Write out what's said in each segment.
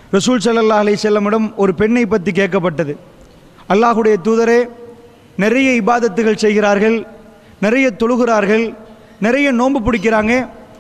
ரசூல் ஸல்லல்லாஹு அலைஹி செல்லமிடம் ஒரு பெண்ணை பற்றி கேட்கப்பட்டது அல்லாஹுடைய தூதரே நிறைய இபாதத்துகள் செய்கிறார்கள் நிறைய தொழுகிறார்கள் நிறைய நோன்பு பிடிக்கிறாங்க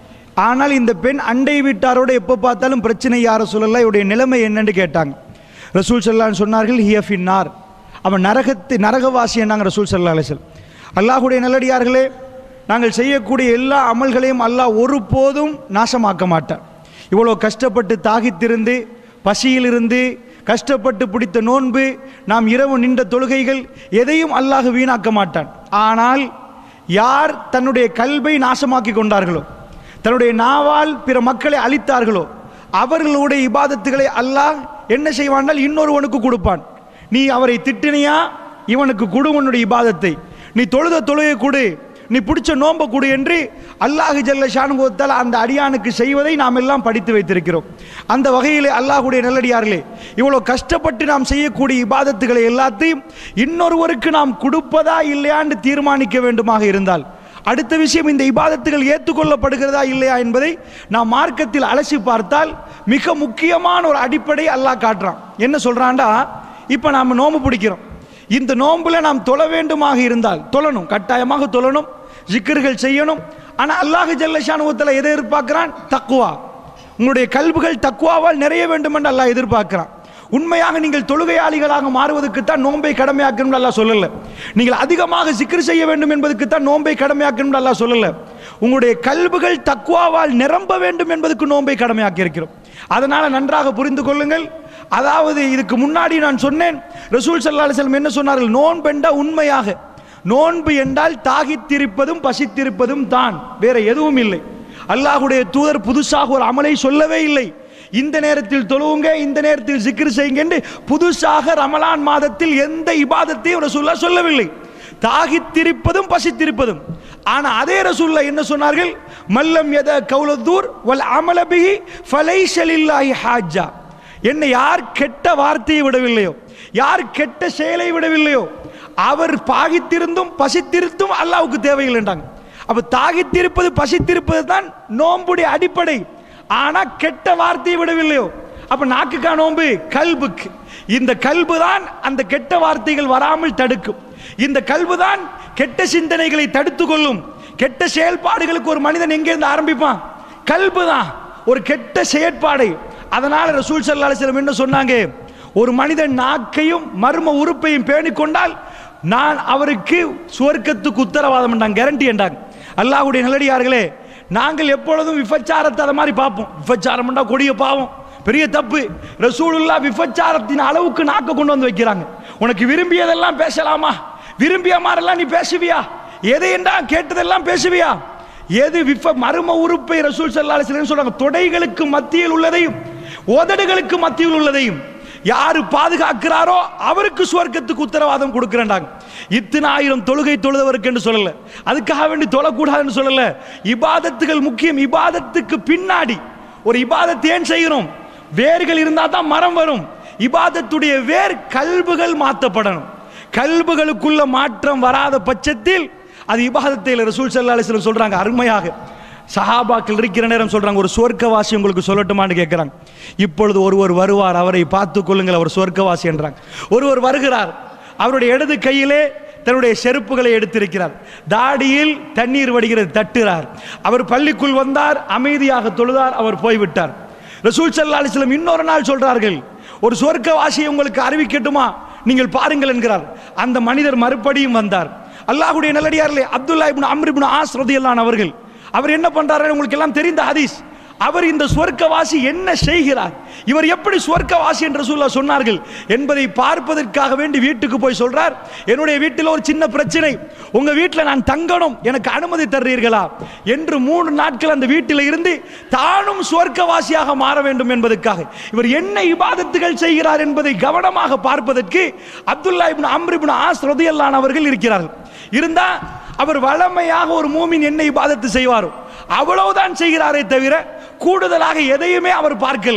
ஆனால் இந்த பெண் அண்டை வீட்டாரோட எப்போ பார்த்தாலும் பிரச்சனை யார சொல்லல இவருடைய நிலைமை என்னன்னு கேட்டாங்க ரசூல் சல்லான்னு சொன்னார்கள் ஹியஃபின்னார் அவன் நரகத்து நரகவாசி என்னாங்க ரசூல் சல்லா அலிசல் அல்லாஹுடைய நல்லடியார்களே நாங்கள் செய்யக்கூடிய எல்லா அமல்களையும் அல்லாஹ் ஒருபோதும் நாசமாக்க மாட்டார் இவ்வளோ கஷ்டப்பட்டு தாகித்திருந்து பசியிலிருந்து கஷ்டப்பட்டு பிடித்த நோன்பு நாம் இரவு நின்ற தொழுகைகள் எதையும் அல்லாஹ் வீணாக்க மாட்டான் ஆனால் யார் தன்னுடைய கல்வை நாசமாக்கி கொண்டார்களோ தன்னுடைய நாவால் பிற மக்களை அழித்தார்களோ அவர்களுடைய இபாதத்துகளை அல்லாஹ் என்ன செய்வானால் இன்னொருவனுக்கு கொடுப்பான் நீ அவரை திட்டினியா இவனுக்கு கொடு உன்னுடைய இபாதத்தை நீ தொழுத தொழுகை கொடு நீ பிடிச்ச நோன்பை கொடு என்று அல்லாஹு ஜல்ல ஷானுபவத்தால் அந்த அடியானுக்கு செய்வதை நாம் எல்லாம் படித்து வைத்திருக்கிறோம் அந்த வகையிலே அல்லாஹுடைய நல்லடியார்களே இவ்வளோ கஷ்டப்பட்டு நாம் செய்யக்கூடிய இபாதத்துகளை எல்லாத்தையும் இன்னொருவருக்கு நாம் கொடுப்பதா இல்லையான்னு தீர்மானிக்க வேண்டுமாக இருந்தால் அடுத்த விஷயம் இந்த இபாதத்துகள் ஏற்றுக்கொள்ளப்படுகிறதா இல்லையா என்பதை நாம் மார்க்கத்தில் அலசி பார்த்தால் மிக முக்கியமான ஒரு அடிப்படை அல்லாஹ் காட்டுறான் என்ன சொல்றான்டா இப்போ நாம் நோம்பு பிடிக்கிறோம் இந்த நோன்புல நாம் தொழ வேண்டுமாக இருந்தால் தொழணும் கட்டாயமாக தொழணும் ஜிக்கர்கள் செய்யணும் ஆனால் அல்லாஹ் ஜல்லஷானுவத்தில் எதை எதிர்பார்க்கிறான் தக்குவா உங்களுடைய கல்புகள் தக்குவாவால் நிறைய வேண்டும் என்று அல்லாஹ் எதிர்பார்க்கிறான் உண்மையாக நீங்கள் தொழுகையாளிகளாக மாறுவதற்கு தான் நோன்பை கடமையாக்கணும் அல்லாஹ் சொல்லல நீங்கள் அதிகமாக சிக்கர் செய்ய வேண்டும் என்பதற்கு தான் நோன்பை கடமையாக்கணும் அல்லாஹ் சொல்லல உங்களுடைய கல்புகள் தக்குவாவால் நிரம்ப வேண்டும் என்பதற்கு நோன்பை கடமையாக்கி இருக்கிறோம் அதனால நன்றாக புரிந்து கொள்ளுங்கள் அதாவது இதுக்கு முன்னாடி நான் சொன்னேன் ரசூல் சல்லா அலிஸ்லம் என்ன சொன்னார்கள் நோன்பெண்டா உண்மையாக நோன்பு என்றால் தாகித்திருப்பதும் பசித்திருப்பதும் தான் வேற எதுவும் இல்லை அல்லாஹுடைய தூதர் புதுசாக ஒரு அமலை சொல்லவே இல்லை இந்த நேரத்தில் தொழுவுங்க இந்த நேரத்தில் சிக்கிர் செய்யுங்க என்று புதுசாக ரமலான் மாதத்தில் எந்த இபாதத்தையும் ரசூல்லா சொல்லவில்லை தாகித்திருப்பதும் பசித்திருப்பதும் ஆனா அதே ரசூல்லா என்ன சொன்னார்கள் மல்லம் எத கௌலத்தூர் வல் அமலபிஹி ஃபலைஷலில்லாஹி ஹாஜா என்னை யார் கெட்ட வார்த்தையை விடவில்லையோ யார் கெட்ட செயலை விடவில்லையோ அவர் பாகித்திருந்தும் பசித்திருந்தும் அல்லாவுக்கு தேவையில்லைன்றாங்க அப்ப தாகித்திருப்பது பசித்திருப்பது தான் நோம்புடைய அடிப்படை ஆனா கெட்ட வார்த்தையை விடவில்லையோ அப்ப நாக்குக்கா நோம்பு கல்புக்கு இந்த கல்பு தான் அந்த கெட்ட வார்த்தைகள் வராமல் தடுக்கும் இந்த கல்பு தான் கெட்ட சிந்தனைகளை தடுத்து கொள்ளும் கெட்ட செயல்பாடுகளுக்கு ஒரு மனிதன் எங்கிருந்து ஆரம்பிப்பான் கல்பு தான் ஒரு கெட்ட செயற்பாடை அதனால ரசூல் சல்லா அலிஸ்லம் என்ன சொன்னாங்க ஒரு மனிதன் நாக்கையும் மர்ம உறுப்பையும் பேணிக் கொண்டால் நான் அவருக்கு சுவர்க்கத்துக்கு உத்தரவாதம் என்றாங்க கேரண்டி என்றாங்க அல்லாஹ்வுடைய நல்லடியார்களே நாங்கள் எப்பொழுதும் விபச்சாரத்தை அதை மாதிரி பார்ப்போம் விபச்சாரம் பண்ணா கொடிய பாவம் பெரிய தப்பு ரசூலுல்லா விபச்சாரத்தின் அளவுக்கு நாக்க கொண்டு வந்து வைக்கிறாங்க உனக்கு விரும்பியதெல்லாம் பேசலாமா விரும்பிய மாதிரிலாம் நீ பேசுவியா எதை என்றா கேட்டதெல்லாம் பேசுவியா எது விஃப மர்ம உறுப்பை ரசூல் சல்லா அலிஸ்லம் சொல்றாங்க தொடைகளுக்கு மத்தியில் உள்ளதையும் உதடுகளுக்கு மத்தியில் உள்ளதையும் யாரு பாதுகாக்கிறாரோ அவருக்கு சுவர்க்கத்துக்கு உத்தரவாதம் கொடுக்கிறேன்டாங்க இத்தனை ஆயிரம் தொழுகை தொழுதவருக்கு என்று சொல்லல அதுக்காக வேண்டி தொழக்கூடாதுன்னு சொல்லல இபாதத்துகள் முக்கியம் இபாதத்துக்கு பின்னாடி ஒரு இபாதத்தை ஏன் செய்கிறோம் வேர்கள் இருந்தால் தான் மரம் வரும் இபாதத்துடைய வேர் கல்புகள் மாற்றப்படணும் கல்புகளுக்குள்ள மாற்றம் வராத பட்சத்தில் அது இபாதத்தில் ரசூல் சல்லா அலிஸ்லம் சொல்றாங்க அருமையாக சஹாபாக்கள் இருக்கிற நேரம் சொல்றாங்க ஒரு சொர்க்கவாசி உங்களுக்கு சொல்லட்டுமான்னு கேட்கிறாங்க இப்பொழுது ஒருவர் வருவார் அவரை பார்த்து கொள்ளுங்கள் அவர் சொர்க்கவாசி என்றாங்க ஒருவர் வருகிறார் அவருடைய இடது கையிலே தன்னுடைய செருப்புகளை எடுத்திருக்கிறார் தாடியில் தண்ணீர் வடிகிறது தட்டுறார் அவர் பள்ளிக்குள் வந்தார் அமைதியாக தொழுதார் அவர் போய்விட்டார் ரசூல் சல்லா அலிஸ்லம் இன்னொரு நாள் சொல்றார்கள் ஒரு சொர்க்கவாசியை உங்களுக்கு அறிவிக்கட்டுமா நீங்கள் பாருங்கள் என்கிறார் அந்த மனிதர் மறுபடியும் வந்தார் அல்லாஹ்வுடைய நல்லடியார்களே Abdullah ibn Amr ibn As ரதியல்லான் அவர்கள் அவர் என்ன பண்றாரு உங்களுக்கு எல்லாம் தெரிந்த ஹதீஸ் அவர் இந்த சுவர்க்கவாசி என்ன செய்கிறார் இவர் எப்படி சுவர்க்கவாசி என்று சொல்ல சொன்னார்கள் என்பதை பார்ப்பதற்காக வேண்டி வீட்டுக்கு போய் சொல்றார் என்னுடைய வீட்டில் ஒரு சின்ன பிரச்சனை உங்க வீட்டில் நான் தங்கணும் எனக்கு அனுமதி தர்றீர்களா என்று மூன்று நாட்கள் அந்த வீட்டில் இருந்து தானும் சுவர்க்கவாசியாக மாற வேண்டும் என்பதற்காக இவர் என்ன இபாதத்துகள் செய்கிறார் என்பதை கவனமாக பார்ப்பதற்கு Abdullah ibn Amr ibn As ரதியல்லான் அவர்கள் இருக்கிறார்கள் இருந்தா அவர் வளமையாக ஒரு மூமின் என்ன இபாதத்து செய்வாரோ அவ்வளவுதான் செய்கிறாரே தவிர கூடுதலாக எதையுமே அவர் பார்க்கல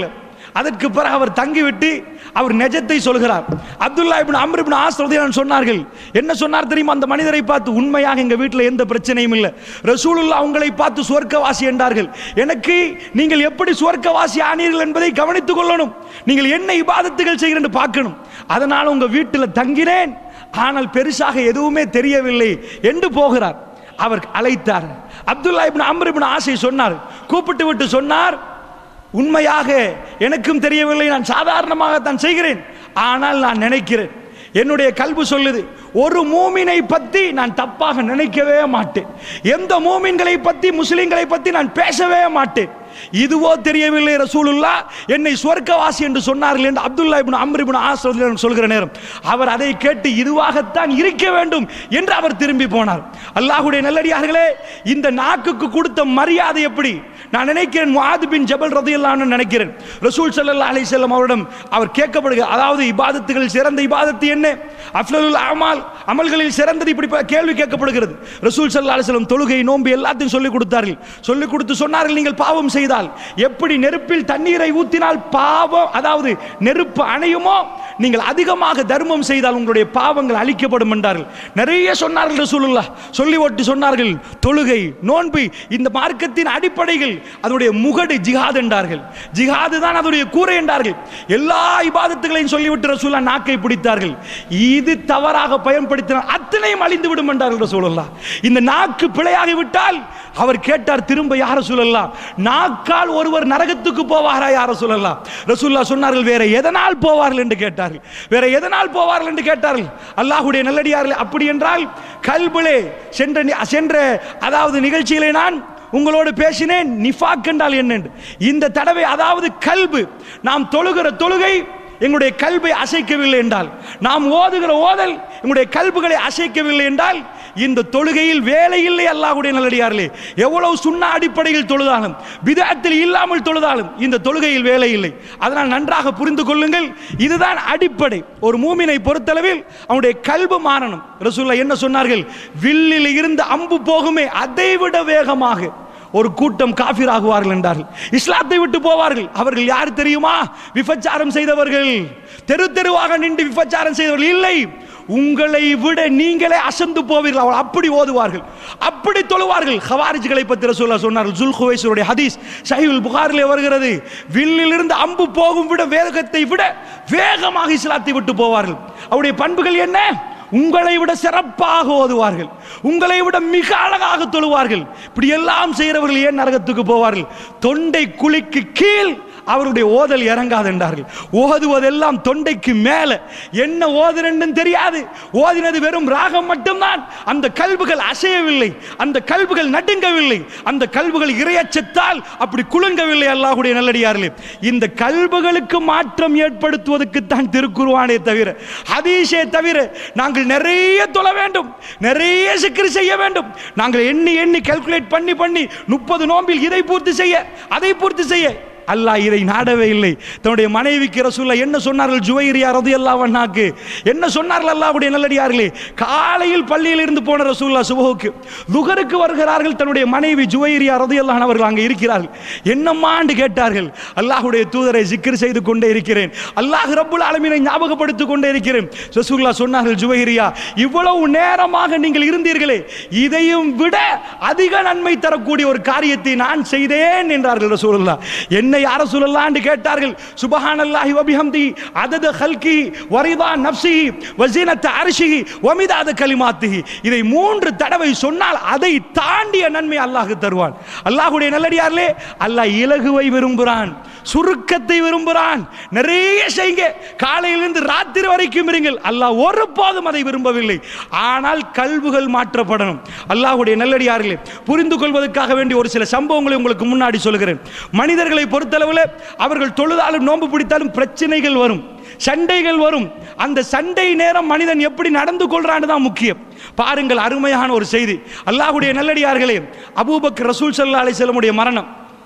அதற்கு பிறகு அவர் தங்கிவிட்டு அவர் நெஜத்தை சொல்கிறார் Abdullah ibn Amr ibn As ரலியல்லாஹு சொன்னார்கள் என்ன சொன்னார் தெரியுமா அந்த மனிதரை பார்த்து உண்மையாக எங்க வீட்டில் எந்த பிரச்சனையும் இல்லை ரசூலுல்லாஹ் உங்களை பார்த்து சுவர்க்கவாசி என்றார்கள் எனக்கு நீங்கள் எப்படி சுவர்க்கவாசி ஆனீர்கள் என்பதை கவனித்துக் கொள்ளணும் நீங்கள் என்ன இபாதத்துகள் செய்கிறேன் பார்க்கணும் அதனால் உங்க வீட்டில் தங்கினேன் ஆனால் பெருசாக எதுவுமே தெரியவில்லை என்று போகிறார் அவர் அழைத்தார் அப்துல்லா இப்னு அம்ர் இப்னு ஆசை சொன்னார் கூப்பிட்டு விட்டு சொன்னார் உண்மையாக எனக்கும் தெரியவில்லை நான் சாதாரணமாக தான் செய்கிறேன் ஆனால் நான் நினைக்கிறேன் என்னுடைய கல்வி சொல்லுது ஒரு மூமினை பத்தி நான் தப்பாக நினைக்கவே மாட்டேன் எந்த மூமின்களை பத்தி முஸ்லிம்களை பத்தி நான் பேசவே மாட்டேன் இதுவோ தெரியவில்லை ரசூலுல்லா என்னை சொர்க்கவாசி என்று சொன்னார்கள் என்று Abdullah ibn Amr ibn As ரலியல்லாஹு அன்ஹு சொல்கிற நேரம் அவர் அதை கேட்டு இதுவாகத்தான் இருக்க வேண்டும் என்று அவர் திரும்பி போனார் அல்லாஹ்வுடைய நல்லடியார்களே இந்த நாக்குக்கு கொடுத்த மரியாதை எப்படி நான் நினைக்கிறேன் முஆத் பின் ஜபல் ரதியல்லாஹு அன்ஹு நினைக்கிறேன் ரசூல் ஸல்லல்லாஹு அலைஹி வஸல்லம் அவரிடம் அவர் கேட்கப்படுகிறார் அதாவது இபாதத்துகளில் சிறந்த இபாதத்து என்ன அஃலலுல் அமால் அமல்களில் சிறந்தது இப்படி ப- கேள்வி கேட்கப்படுகிறது ரசூல் ஸல்லல்லாஹு அலைஹி வஸல்லம் தொழுகை நோன்பு எல்லாத்தையும் சொல்லிக் கொடுத்தார்கள் சொல்லிக் கொடுத்து சொன்னார்கள் நீங்கள் பாவம் செய்தால் எப்படி நெருப்பில் தண்ணீரை ஊற்றினால் பாவம் அதாவது நெருப்பு அணையுமோ நீங்கள் அதிகமாக தர்மம் செய்தால் உங்களுடைய பாவங்கள் அழிக்கப்படும் என்றார்கள் நிறைய சொன்னார்கள் ரசூலுல்லாஹ் சொல்லி ஒட்டி சொன்னார்கள் தொழுகை நோன்பு இந்த மார்க்கத்தின் அடிப்படைகள் அதனுடைய முகடு ஜிஹாத் என்றார்கள் ஜிஹாது தான் அதனுடைய கூரை என்றார்கள் எல்லா இபாதத்துகளையும் சொல்லிவிட்டு ரசூல்லா நாக்கை பிடித்தார்கள் இது தவறாக பயன்படுத்தினால் அத்தனையும் அழிந்து விடும் என்றார்கள் ரசூலுல்லாஹ் இந்த நாக்கு பிழையாகி விட்டால் அவர் கேட்டார் திரும்ப யார சொல்லலாம் நாக்கால் ஒருவர் நரகத்துக்கு போவாரா யார சொல்லலாம் ரசூல்லா சொன்னார்கள் வேற எதனால் போவார்கள் என்று கேட்டார்கள் வேற எதனால் போவார்கள் என்று கேட்டார்கள் அல்லாஹ்வுடைய நல்லடியார்கள் அப்படி என்றால் கல்பிலே சென்ற நி- சென்ற அதாவது நிகழ்ச்சியிலே நான் உங்களோடு பேசினேன் நிஃபாக் என்றால் என்ன என்று. இந்த தடவை அதாவது கல்பு நாம் தொழுகிற தொழுகை எங்களுடைய கல்வை அசைக்கவில்லை என்றால் நாம் ஓதுகிற ஓதல் எங்களுடைய கல்புகளை அசைக்கவில்லை என்றால் இந்த தொழுகையில் வேலை இல்லை அல்லாஹ்வுடைய நல்லடியார்களே எவ்வளவு சுண்ண அடிப்படையில் தொழுதாலும் பிதத்தில் இல்லாமல் தொழுதாலும் இந்த தொழுகையில் வேலை இல்லை அதனால் நன்றாக புரிந்து கொள்ளுங்கள் இதுதான் அடிப்படை ஒரு மூமினை பொறுத்தளவில் அவனுடைய கல்பு மாறணும் ரசூல்லா என்ன சொன்னார்கள் வில்லில் இருந்து அம்பு போகுமே அதை விட வேகமாக ஒரு கூட்டம் காஃபிர் ஆகுவார்கள் என்றார்கள் இஸ்லாத்தை விட்டு போவார்கள் அவர்கள் யார் தெரியுமா விபச்சாரம் செய்தவர்கள் தெரு தெருவாக நின்று விபச்சாரம் செய்தவர்கள் இல்லை உங்களை விட நீங்களே அசந்து போவீர்கள் அவள் அப்படி ஓதுவார்கள் அப்படி தொழுவார்கள் ஹவாரிஜ்களை பற்றி ரசூல்லா சொன்னார்கள் ஜுல்குவைசருடைய ஹதீஸ் சஹீல் புகாரிலே வருகிறது வில்லிலிருந்து அம்பு போகும் விட வேகத்தை விட வேகமாக இஸ்லாத்தை விட்டு போவார்கள் அவருடைய பண்புகள் என்ன உங்களை விட சிறப்பாக ஓதுவார்கள் உங்களை விட மிக அழகாக தொழுவார்கள் இப்படி எல்லாம் செய்கிறவர்கள் ஏன் நரகத்துக்கு போவார்கள் தொண்டை குழிக்கு கீழ் அவருடைய ஓதல் இறங்காது என்றார்கள் ஓதுவதெல்லாம் தொண்டைக்கு மேலே என்ன ஓதுனன்னு தெரியாது ஓதினது வெறும் ராகம் மட்டும்தான் அந்த கல்புகள் அசையவில்லை அந்த கல்புகள் நடுங்கவில்லை அந்த கல்புகள் இரையச்சத்தால் அப்படி குலுங்கவில்லை அல்லாஹ்வுடைய நல்லடியார்களே இந்த கல்புகளுக்கு மாற்றம் ஏற்படுத்துவதற்கு தான் திருக்குருவானே தவிர ஹதீஸே தவிர நாங்கள் நிறைய தொழ வேண்டும் நிறைய சிக்கர் செய்ய வேண்டும் நாங்கள் எண்ணி எண்ணி கால்குலேட் பண்ணி பண்ணி முப்பது நோம்பில் இதை பூர்த்தி செய்ய அதை பூர்த்தி செய்ய அல்லாஹ் இதை நாடவே இல்லை தன்னுடைய மனைவிக்கு ரசூல்லா என்ன சொன்னார்கள் ஜுவைரியா ரதியல்லாஹு அன்ஹாக்கு என்ன சொன்னார்கள் அல்லாஹ்வுடைய நல்லடியார்களே காலையில் பள்ளியில் இருந்து போன ரசூல்லா சுபஹுக்கு துகருக்கு வருகிறார்கள் தன்னுடைய மனைவி ஜுவைரியா ரதியல்லாஹு அவர்கள் அங்கே இருக்கிறார்கள் என்னம்மாண்டு கேட்டார்கள் அல்லாஹ்வுடைய தூதரை ஜிக்ர் செய்து கொண்டே இருக்கிறேன் அல்லாஹ் ரப்புல் ஆலமீனை ஞாபகப்படுத்திக் கொண்டே இருக்கிறேன் ரசூல்லா சொன்னார்கள் ஜுவைரியா இவ்வளவு நேரமாக நீங்கள் இருந்தீர்களே இதையும் விட அதிக நன்மை தரக்கூடிய ஒரு காரியத்தை நான் செய்தேன் என்றார்கள் ரசூலுல்லா என்ன யார சொல்லலான்னு கேட்டார்கள் சுபஹானல்லாஹி வபிஹம்தி அதத ஹல்கி வரிதா நப்சி வசீனத்த அரிசி வமிதாத கலிமாத்திஹி இதை மூன்று தடவை சொன்னால் அதை தாண்டிய நன்மை அல்லாஹ் தருவான் அல்லாஹ்வுடைய நல்லடியார்களே அல்லாஹ் இலகுவை விரும்புகிறான் சுருக்கத்தை விரும்புகிறான் நிறைய செய்யுங்க காலையிலிருந்து ராத்திரி வரைக்கும் இருங்கள் அல்லாஹ் ஒருபோதும் அதை விரும்பவில்லை ஆனால் கல்வுகள் மாற்றப்படணும் அல்லாஹ்வுடைய நல்லடியார்களே புரிந்து கொள்வதற்காக வேண்டிய ஒரு சில சம்பவங்களை உங்களுக்கு முன்னாடி சொல்கிறேன் மனிதர்களை பொறுத்தளவில் அவர்கள் தொழுதாலும் நோன்பு பிடித்தாலும் பிரச்சனைகள் வரும் சண்டைகள் வரும் அந்த சண்டை நேரம் மனிதன் எப்படி நடந்து கொள்றான்னு தான் முக்கியம் பாருங்கள் அருமையான ஒரு செய்தி அல்லாஹ்வுடைய நல்லடியார்களே அபூபக்கர் ரசூல் ஸல்லல்லாஹு அலைஹி வஸல்லமுடைய மரணம்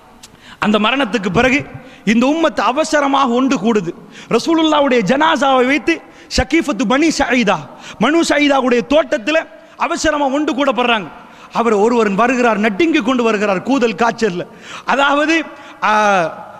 அந்த மரணத்துக்கு பிறகு இந்த உம்மத்து அவசரமாக ஒன்று கூடுது ரசூலுல்லாவுடைய ஜனாசாவை வைத்து ஷக்கீஃபத்து பனி சயீதா மனு சயீதாவுடைய தோட்டத்தில் அவசரமாக ஒன்று கூடப்படுறாங்க அவர் ஒருவர் வருகிறார் நட்டிங்கி கொண்டு வருகிறார் கூதல் காய்ச்சல்ல அதாவது ஆ,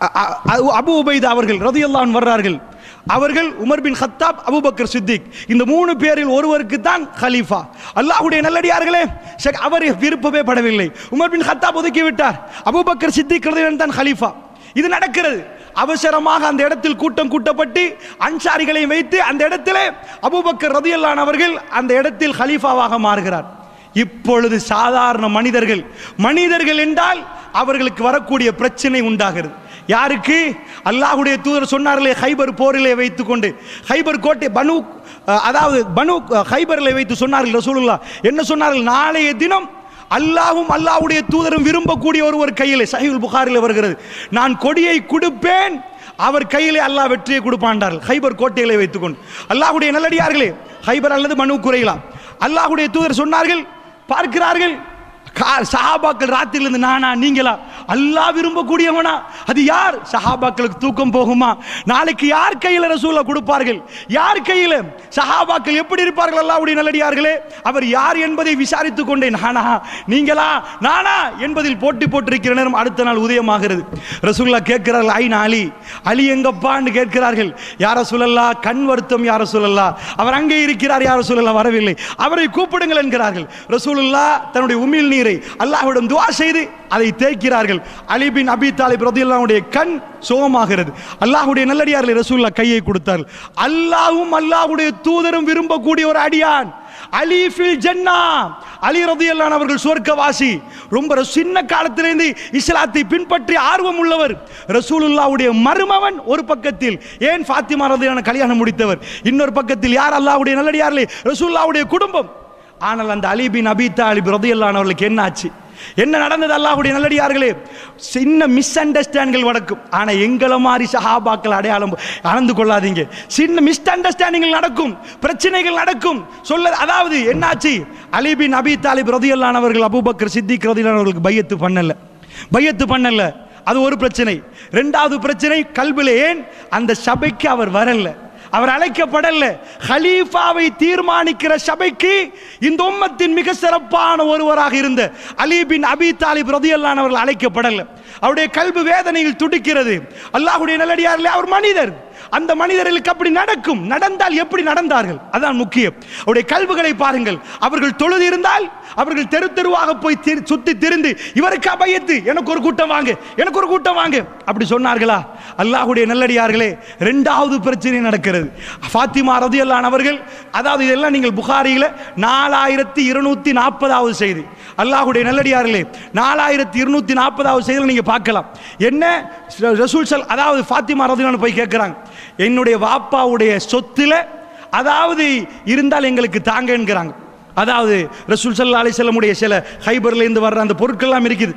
அ- அ- அ- அபு உபைதா அவர்கள் ரதியல்லான் வர்றார்கள் அவர்கள் Umar bin Khattab Abu Bakr Siddique இந்த மூணு பேரில் ஒருவருக்கு தான் ஹலீஃபா அல்லாஹ்வுடைய நல்லடியார்களே ஷேக் அவர் விருப்பமே படவில்லை உமர் பின் ஹத்தாப் ஒதுக்கி விட்டார் அபூபக்கர் சித்திக் ரதியல்லான் தான் ஹலீஃபா இது நடக்கிறது அவசரமாக அந்த இடத்தில் கூட்டம் கூட்டப்பட்டு அன்சாரிகளை வைத்து அந்த இடத்திலே அபூபக்கர் ரதியல்லான் அவர்கள் அந்த இடத்தில் ஹலீஃபாவாக மாறுகிறார் இப்பொழுது சாதாரண மனிதர்கள் மனிதர்கள் என்றால் அவர்களுக்கு வரக்கூடிய பிரச்சனை உண்டாகிறது யாருக்கு அல்லாஹ்வுடைய தூதர் சொன்னார்களே ஹைபர் போரிலே வைத்துக்கொண்டு ஹைபர் கோட்டை பனு அஹ், அதாவது பனு அஹ், ஹைபரிலே வைத்து சொன்னார்கள் ரசூலுல்லாஹ் என்ன சொன்னார்கள் நாளைய தினம் அல்லாஹ்வும் அல்லாஹ்வுடைய தூதரும் விரும்பக்கூடிய ஒருவர் கையிலே சஹீல் புகாரில் வருகிறது நான் கொடியை கொடுப்பேன் அவர் கையிலே அல்லாஹ் வெற்றியை கொடுப்பான்டார்கள் ஹைபர் கோட்டைகளை வைத்துக்கொண்டு அல்லாஹ்வுடைய நல்லடியார்களே ஹைபர் அல்லது மனு குறையலாம் அல்லாஹ்வுடைய தூதர் சொன்னார்கள் பார்க்கிறார்கள் கா- சஹாபாக்கள் ராத்திரிலிருந்து நானா நீங்களா அல்லாஹ் விரும்பக்கூடியவனா அது யார் சஹாபாக்களுக்கு தூக்கம் போகுமா நாளைக்கு யார் கையில் ரசூலை கொடுப்பார்கள் யார் கையில் சஹாபாக்கள் எப்படி இருப்பார்கள் அல்லாஹ்வுடைய நல்லடியார்களே அவர் யார் என்பதை விசாரித்துக் கொண்டேன் நானா நீங்களா நானா என்பதில் போட்டி போட்டிருக்கிற நேரம் அடுத்த நாள் உதயமாகிறது ரசூல்லா கேட்கிறார்கள் ஐ அலி அலி எங்கப்பான்னு கேட்கிறார்கள் யார சொல்லல்லா கண் வருத்தம் யார சொல்லல்லா அவர் அங்கே இருக்கிறார் யார சொல்லல்லா வரவில்லை அவரை கூப்பிடுங்கள் என்கிறார்கள் ரசூலுல்லா தன்னுடைய உமிழ் நீரை அல்லாஹ்விடம் துவா செய்து அதை தேய்க்கிறார்கள் அலி பின் அபி தாலிப் ரதியல்லாவுடைய கண் சுகமாகிறது அல்லாஹ்வுடைய நல்லடியார்கள் ரசூல்லா கையை கொடுத்தார்கள் அல்லாஹ்வும் அல்லாஹ்வுடைய தூதரும் விரும்பக்கூடிய ஒரு அடியான் அலி ஃபில் ஜன்னா அலி ரதியல்லான் அவர்கள் சுவர்க்கவாசி ரொம்ப சின்ன காலத்திலிருந்து இஸ்லாத்தை பின்பற்றி ஆர்வம் உள்ளவர் ரசூலுல்லாவுடைய மருமவன் ஒரு பக்கத்தில் ஏன் ஃபாத்திமா ரதியான கல்யாணம் முடித்தவர் இன்னொரு பக்கத்தில் யார் அல்லாஹ்வுடைய நல்லடியார்களே ரசூலுல்லாவுடைய குடும்பம் ஆனால் அந்த அலி பின் அபி தாலிப் ரதியல்லான் அவர்களுக்கு என்ன ஆச்சு என்ன நடந்தது அல்லாஹ்வுடைய நல்லடியார்களே சின்ன மிஸ் அண்டர்ஸ்டாண்டிங்கள் நடக்கும் ஆனால் எங்களை மாதிரி சஹாபாக்கள் அடையாளம் அளந்து கொள்ளாதீங்க சின்ன மிஸ் அண்டர்ஸ்டாண்டிங்கள் நடக்கும் பிரச்சனைகள் நடக்கும் சொல்ல அதாவது என்னாச்சு அலி பின் அபி தாலிப் ரதியல்லான் அவர்கள் அபூபக்கர் சித்திக் ரதியல்லான் அவர்களுக்கு பையத்து பண்ணல பையத்து பண்ணல அது ஒரு பிரச்சனை ரெண்டாவது பிரச்சனை கல்வில ஏன் அந்த சபைக்கு அவர் வரல அவர் அழைக்கப்படல ஹலீஃபாவை தீர்மானிக்கிற சபைக்கு இந்த உம்மத்தின் மிக சிறப்பான ஒருவராக இருந்த அலி பின் அபி தாலிப் ரதியல்லான் அவர்கள் அழைக்கப்படல அவருடைய கல்வி வேதனையில் துடிக்கிறது அல்லாஹ்வுடைய நல்லடியார்களே அவர் மனிதர் அந்த மனிதர்களுக்கு அப்படி நடக்கும் நடந்தால் எப்படி நடந்தார்கள் அதான் முக்கியம் அவருடைய கல்விகளை பாருங்கள் அவர்கள் தொழுது இருந்தால் அவர்கள் தெரு தெருவாக போய் திரு- சுத்தி திரிந்து இவருக்கு அபயத்து எனக்கு ஒரு கூட்டம் வாங்க எனக்கு ஒரு கூட்டம் வாங்க அப்படி சொன்னார்களா அல்லாஹ்வுடைய நல்லடியார்களே ரெண்டாவது பிரச்சனை நடக்கிறது ஃபாத்திமா ரதியல்லான் அவர்கள் அதாவது இதெல்லாம் நீங்கள் புகாரியில் நாலாயிரத்தி இருநூத்தி நாற்பதாவது செய்தி அல்லாஹ்வுடைய நல்லடியார்களே நாலாயிரத்தி இருநூத்தி நாற்பதாவது செய்தியில் நீங்க பார்க்கலாம் என்ன ரசூல் சல் அதாவது ஃபாத்திமா ரதியல்லான் போய் கேட்குறாங்க என்னுடைய வாப்பாவுடைய சொத்துல அதாவது இருந்தால் எங்களுக்கு தாங்க என்கிறாங்க அதாவது ரசூல் சல்லா அலிசல்லமுடைய சில ஹைபர்ல இருந்து வர்ற அந்த பொருட்கள்லாம் இருக்குது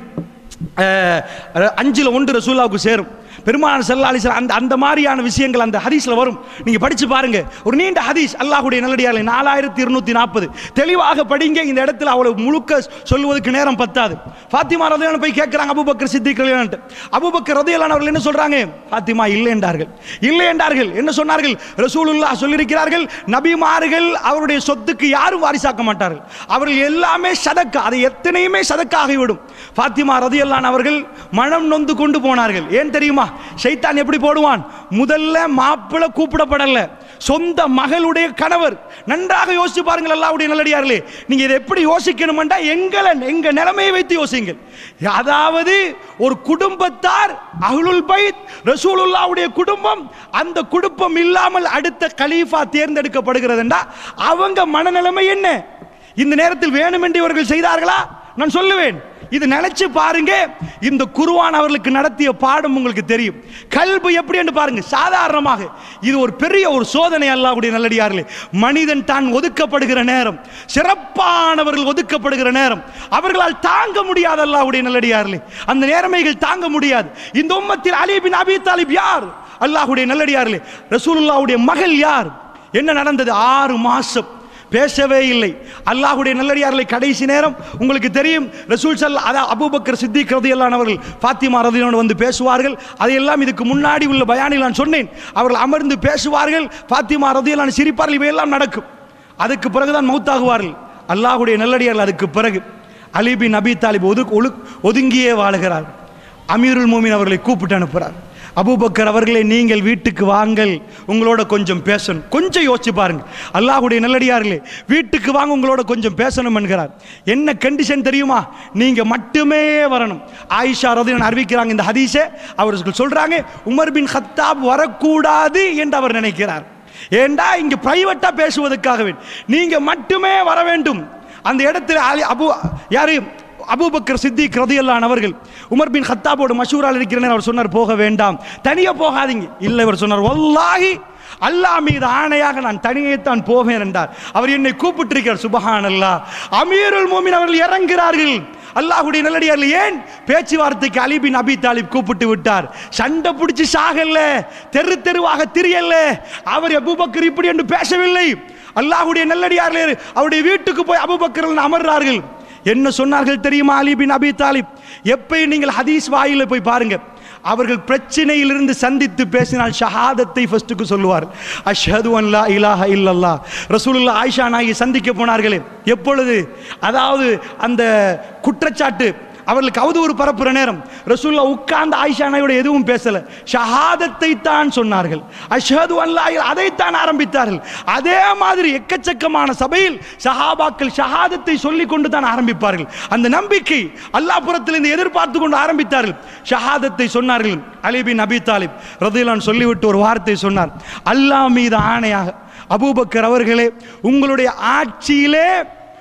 அஹ், அஞ்சுல ஒன்று ரசூல்லாவுக்கு சேரும் பெருமான சல்லா அலிஸ்லாம் அந்த அந்த மாதிரியான விஷயங்கள் அந்த ஹதீஸ்ல வரும் நீங்க படிச்சு பாருங்க ஒரு நீண்ட ஹதீஸ் அல்லாஹ்வுடைய நல்லடியார்களே நாலாயிரத்தி இருநூத்தி நாற்பது தெளிவாக படிங்க இந்த இடத்துல அவ்வளவு முழுக்க சொல்லுவதற்கு நேரம் பத்தாது ஃபாத்திமா ரதையான போய் கேட்கிறாங்க அபூபக்கர் சித்திக் ரலியல்லான்ட்டு அபூபக்கர் ரதையலான் அவர்கள் என்ன சொல்றாங்க ஃபாத்திமா இல்லை என்றார்கள் இல்லை என்றார்கள் என்ன சொன்னார்கள் ரசூலுல்லாஹ் சொல்லியிருக்கிறார்கள் நபிமார்கள் அவருடைய சொத்துக்கு யாரும் வாரிசாக்க மாட்டார்கள் அவர்கள் எல்லாமே சதக்கா அது எத்தனையுமே சதக்கா ஆகிவிடும் ஃபாத்திமா ரதியல்லான் அவர்கள் மனம் நொந்து கொண்டு போனார்கள் ஏன் தெரியுமா ஷைத்தான் எப்படி போடுவான் முதல்ல மாப்பிள்ளை கூப்பிடப்படல சொந்த மகளுடைய கணவர் நன்றாக யோசிச்சு பாருங்கள் அல்லாவுடைய நல்லடியார்களே நீங்க இதை எப்படி யோசிக்கணும்டா எங்களை எங்க நிலைமையை வைத்து யோசிங்கள் அதாவது ஒரு குடும்பத்தார் அஹ்லுல் பைத் ரசூலுல்லாவுடைய குடும்பம் அந்த குடும்பம் இல்லாமல் அடுத்த கலீஃபா தேர்ந்தெடுக்கப்படுகிறதுண்டா அவங்க மனநிலைமை என்ன இந்த நேரத்தில் வேணுமென்று இவர்கள் செய்தார்களா நான் சொல்லுவேன் இது நினைச்சு பாருங்க இந்த குருவான் அவர்களுக்கு நடத்திய பாடம் உங்களுக்கு தெரியும் கல்வி எப்படி என்று பாருங்க சாதாரணமாக இது ஒரு பெரிய ஒரு சோதனை அல்லாஹ்வுடைய நல்லடியார்களே மனிதன் தான் ஒதுக்கப்படுகிற நேரம் சிறப்பானவர்கள் ஒதுக்கப்படுகிற நேரம் அவர்களால் தாங்க முடியாது அல்லாஹ்வுடைய நல்லடியார்களே அந்த நேர்மைகள் தாங்க முடியாது இந்த உம்மத்தில் அலி பின் அபி தாலிப் யார் அல்லாஹ்வுடைய நல்லடியார்களே ரசூலுல்லாஹ்வுடைய மகள் யார் என்ன நடந்தது ஆறு மாசம் பேசவே இல்லை அல்லாஹ்வுடைய நல்லடியார்களை கடைசி நேரம் உங்களுக்கு தெரியும் ரசூல் சல் அதா அபூபக்கர் சித்திக் ரதியல்லான் அவர்கள் ஃபாத்திமா ரதியோடு வந்து பேசுவார்கள் அதையெல்லாம் இதுக்கு முன்னாடி உள்ள பயானில் நான் சொன்னேன் அவர்கள் அமர்ந்து பேசுவார்கள் ஃபாத்திமா ரதியல்லான் சிரிப்பார்கள் இவையெல்லாம் நடக்கும் அதுக்கு பிறகுதான் மௌத்தாகுவார்கள் அல்லாஹ்வுடைய நல்லடியார்கள் அதுக்கு பிறகு அலி பின் அபி தாலிப் ஒது ஒழு ஒதுங்கியே வாழுகிறார் அமீருல் மோமின் அவர்களை கூப்பிட்டு அனுப்புகிறார் அபூபக்கர் அவர்களே நீங்கள் வீட்டுக்கு வாங்கள் உங்களோட கொஞ்சம் பேசணும் கொஞ்சம் யோசிச்சு பாருங்க அல்லாஹ்வுடைய நல்லடியார்களே வீட்டுக்கு வாங்க உங்களோட கொஞ்சம் பேசணும் என்கிறார் என்ன கண்டிஷன் தெரியுமா நீங்க மட்டுமே வரணும் ஆயிஷா ரதி அறிவிக்கிறாங்க இந்த ஹதீஸை அவர்கள் சொல்றாங்க உமர் பின் ஹத்தாப் வரக்கூடாது என்று அவர் நினைக்கிறார் ஏண்டா இங்க பிரைவேட்டா பேசுவதற்காகவே நீங்க மட்டுமே வர வேண்டும் அந்த இடத்துல அலி அபு யாரு அபூபக்கர் சித்திக் ரதியல்லான் அவர்கள் உமர் பின் ஹத்தாபோடு மஷூரால் இருக்கிறேன் அவர் சொன்னார் போக வேண்டாம் தனியா போகாதீங்க இல்லை இவர் சொன்னார் வல்லாஹி அல்லாஹ் மீது ஆணையாக நான் தனியே தான் போவேன் என்றார் அவர் என்னை கூப்பிட்டிருக்கிறார் சுபஹான் அல்லாஹ் அமீருல் மோமின் அவர்கள் இறங்குகிறார்கள் அல்லாஹ்வுடைய நல்லடியார்கள் ஏன் பேச்சுவார்த்தைக்கு அலி பின் அபி தாலிப் கூப்பிட்டு விட்டார் சண்டை பிடிச்சு சாகல்ல தெரு தெருவாக திரியல்ல அவர் அபூபக்கர் இப்படி என்று பேசவில்லை அல்லாஹ்வுடைய நல்லடியார்களே அவருடைய வீட்டுக்கு போய் அபூபக்கர் அமர்றார்கள் என்ன சொன்னார்கள் தெரியுமா அலி பின் அபி தாலிப் எப்பயும் நீங்கள் ஹதீஸ் வாயில போய் பாருங்க அவர்கள் பிரச்சனையிலிருந்து சந்தித்து பேசினால் ஷஹாதத்தை ஃபர்ஸ்ட்டுக்கு சொல்லுவார் அஷ்ஹது அன் லா இலாஹ இல்லல்லா ரசூலுல்லா ஆயிஷா நாயை சந்திக்க போனார்களே எப்பொழுது அதாவது அந்த குற்றச்சாட்டு அவர்களுக்கு அவதூறு பரப்புற நேரம் ரசூல்லா உட்கார்ந்து ஆயிஷா நாயோட எதுவும் பேசல ஷஹாதத்தை தான் சொன்னார்கள் அஷ்ஹது அல்லா அதைத்தான் ஆரம்பித்தார்கள் அதே மாதிரி எக்கச்சக்கமான சபையில் ஷஹாபாக்கள் ஷஹாதத்தை சொல்லிக் கொண்டு தான் ஆரம்பிப்பார்கள் அந்த நம்பிக்கை அல்லாஹ் புறத்திலிருந்து எதிர்பார்த்து கொண்டு ஆரம்பித்தார்கள் ஷஹாதத்தை சொன்னார்கள் அலி பின் அபி தாலிப் ரதிலான் சொல்லிவிட்டு ஒரு வார்த்தை சொன்னார் அல்லாஹ் மீது ஆணையாக அபூபக்கர் அவர்களே உங்களுடைய ஆட்சியிலே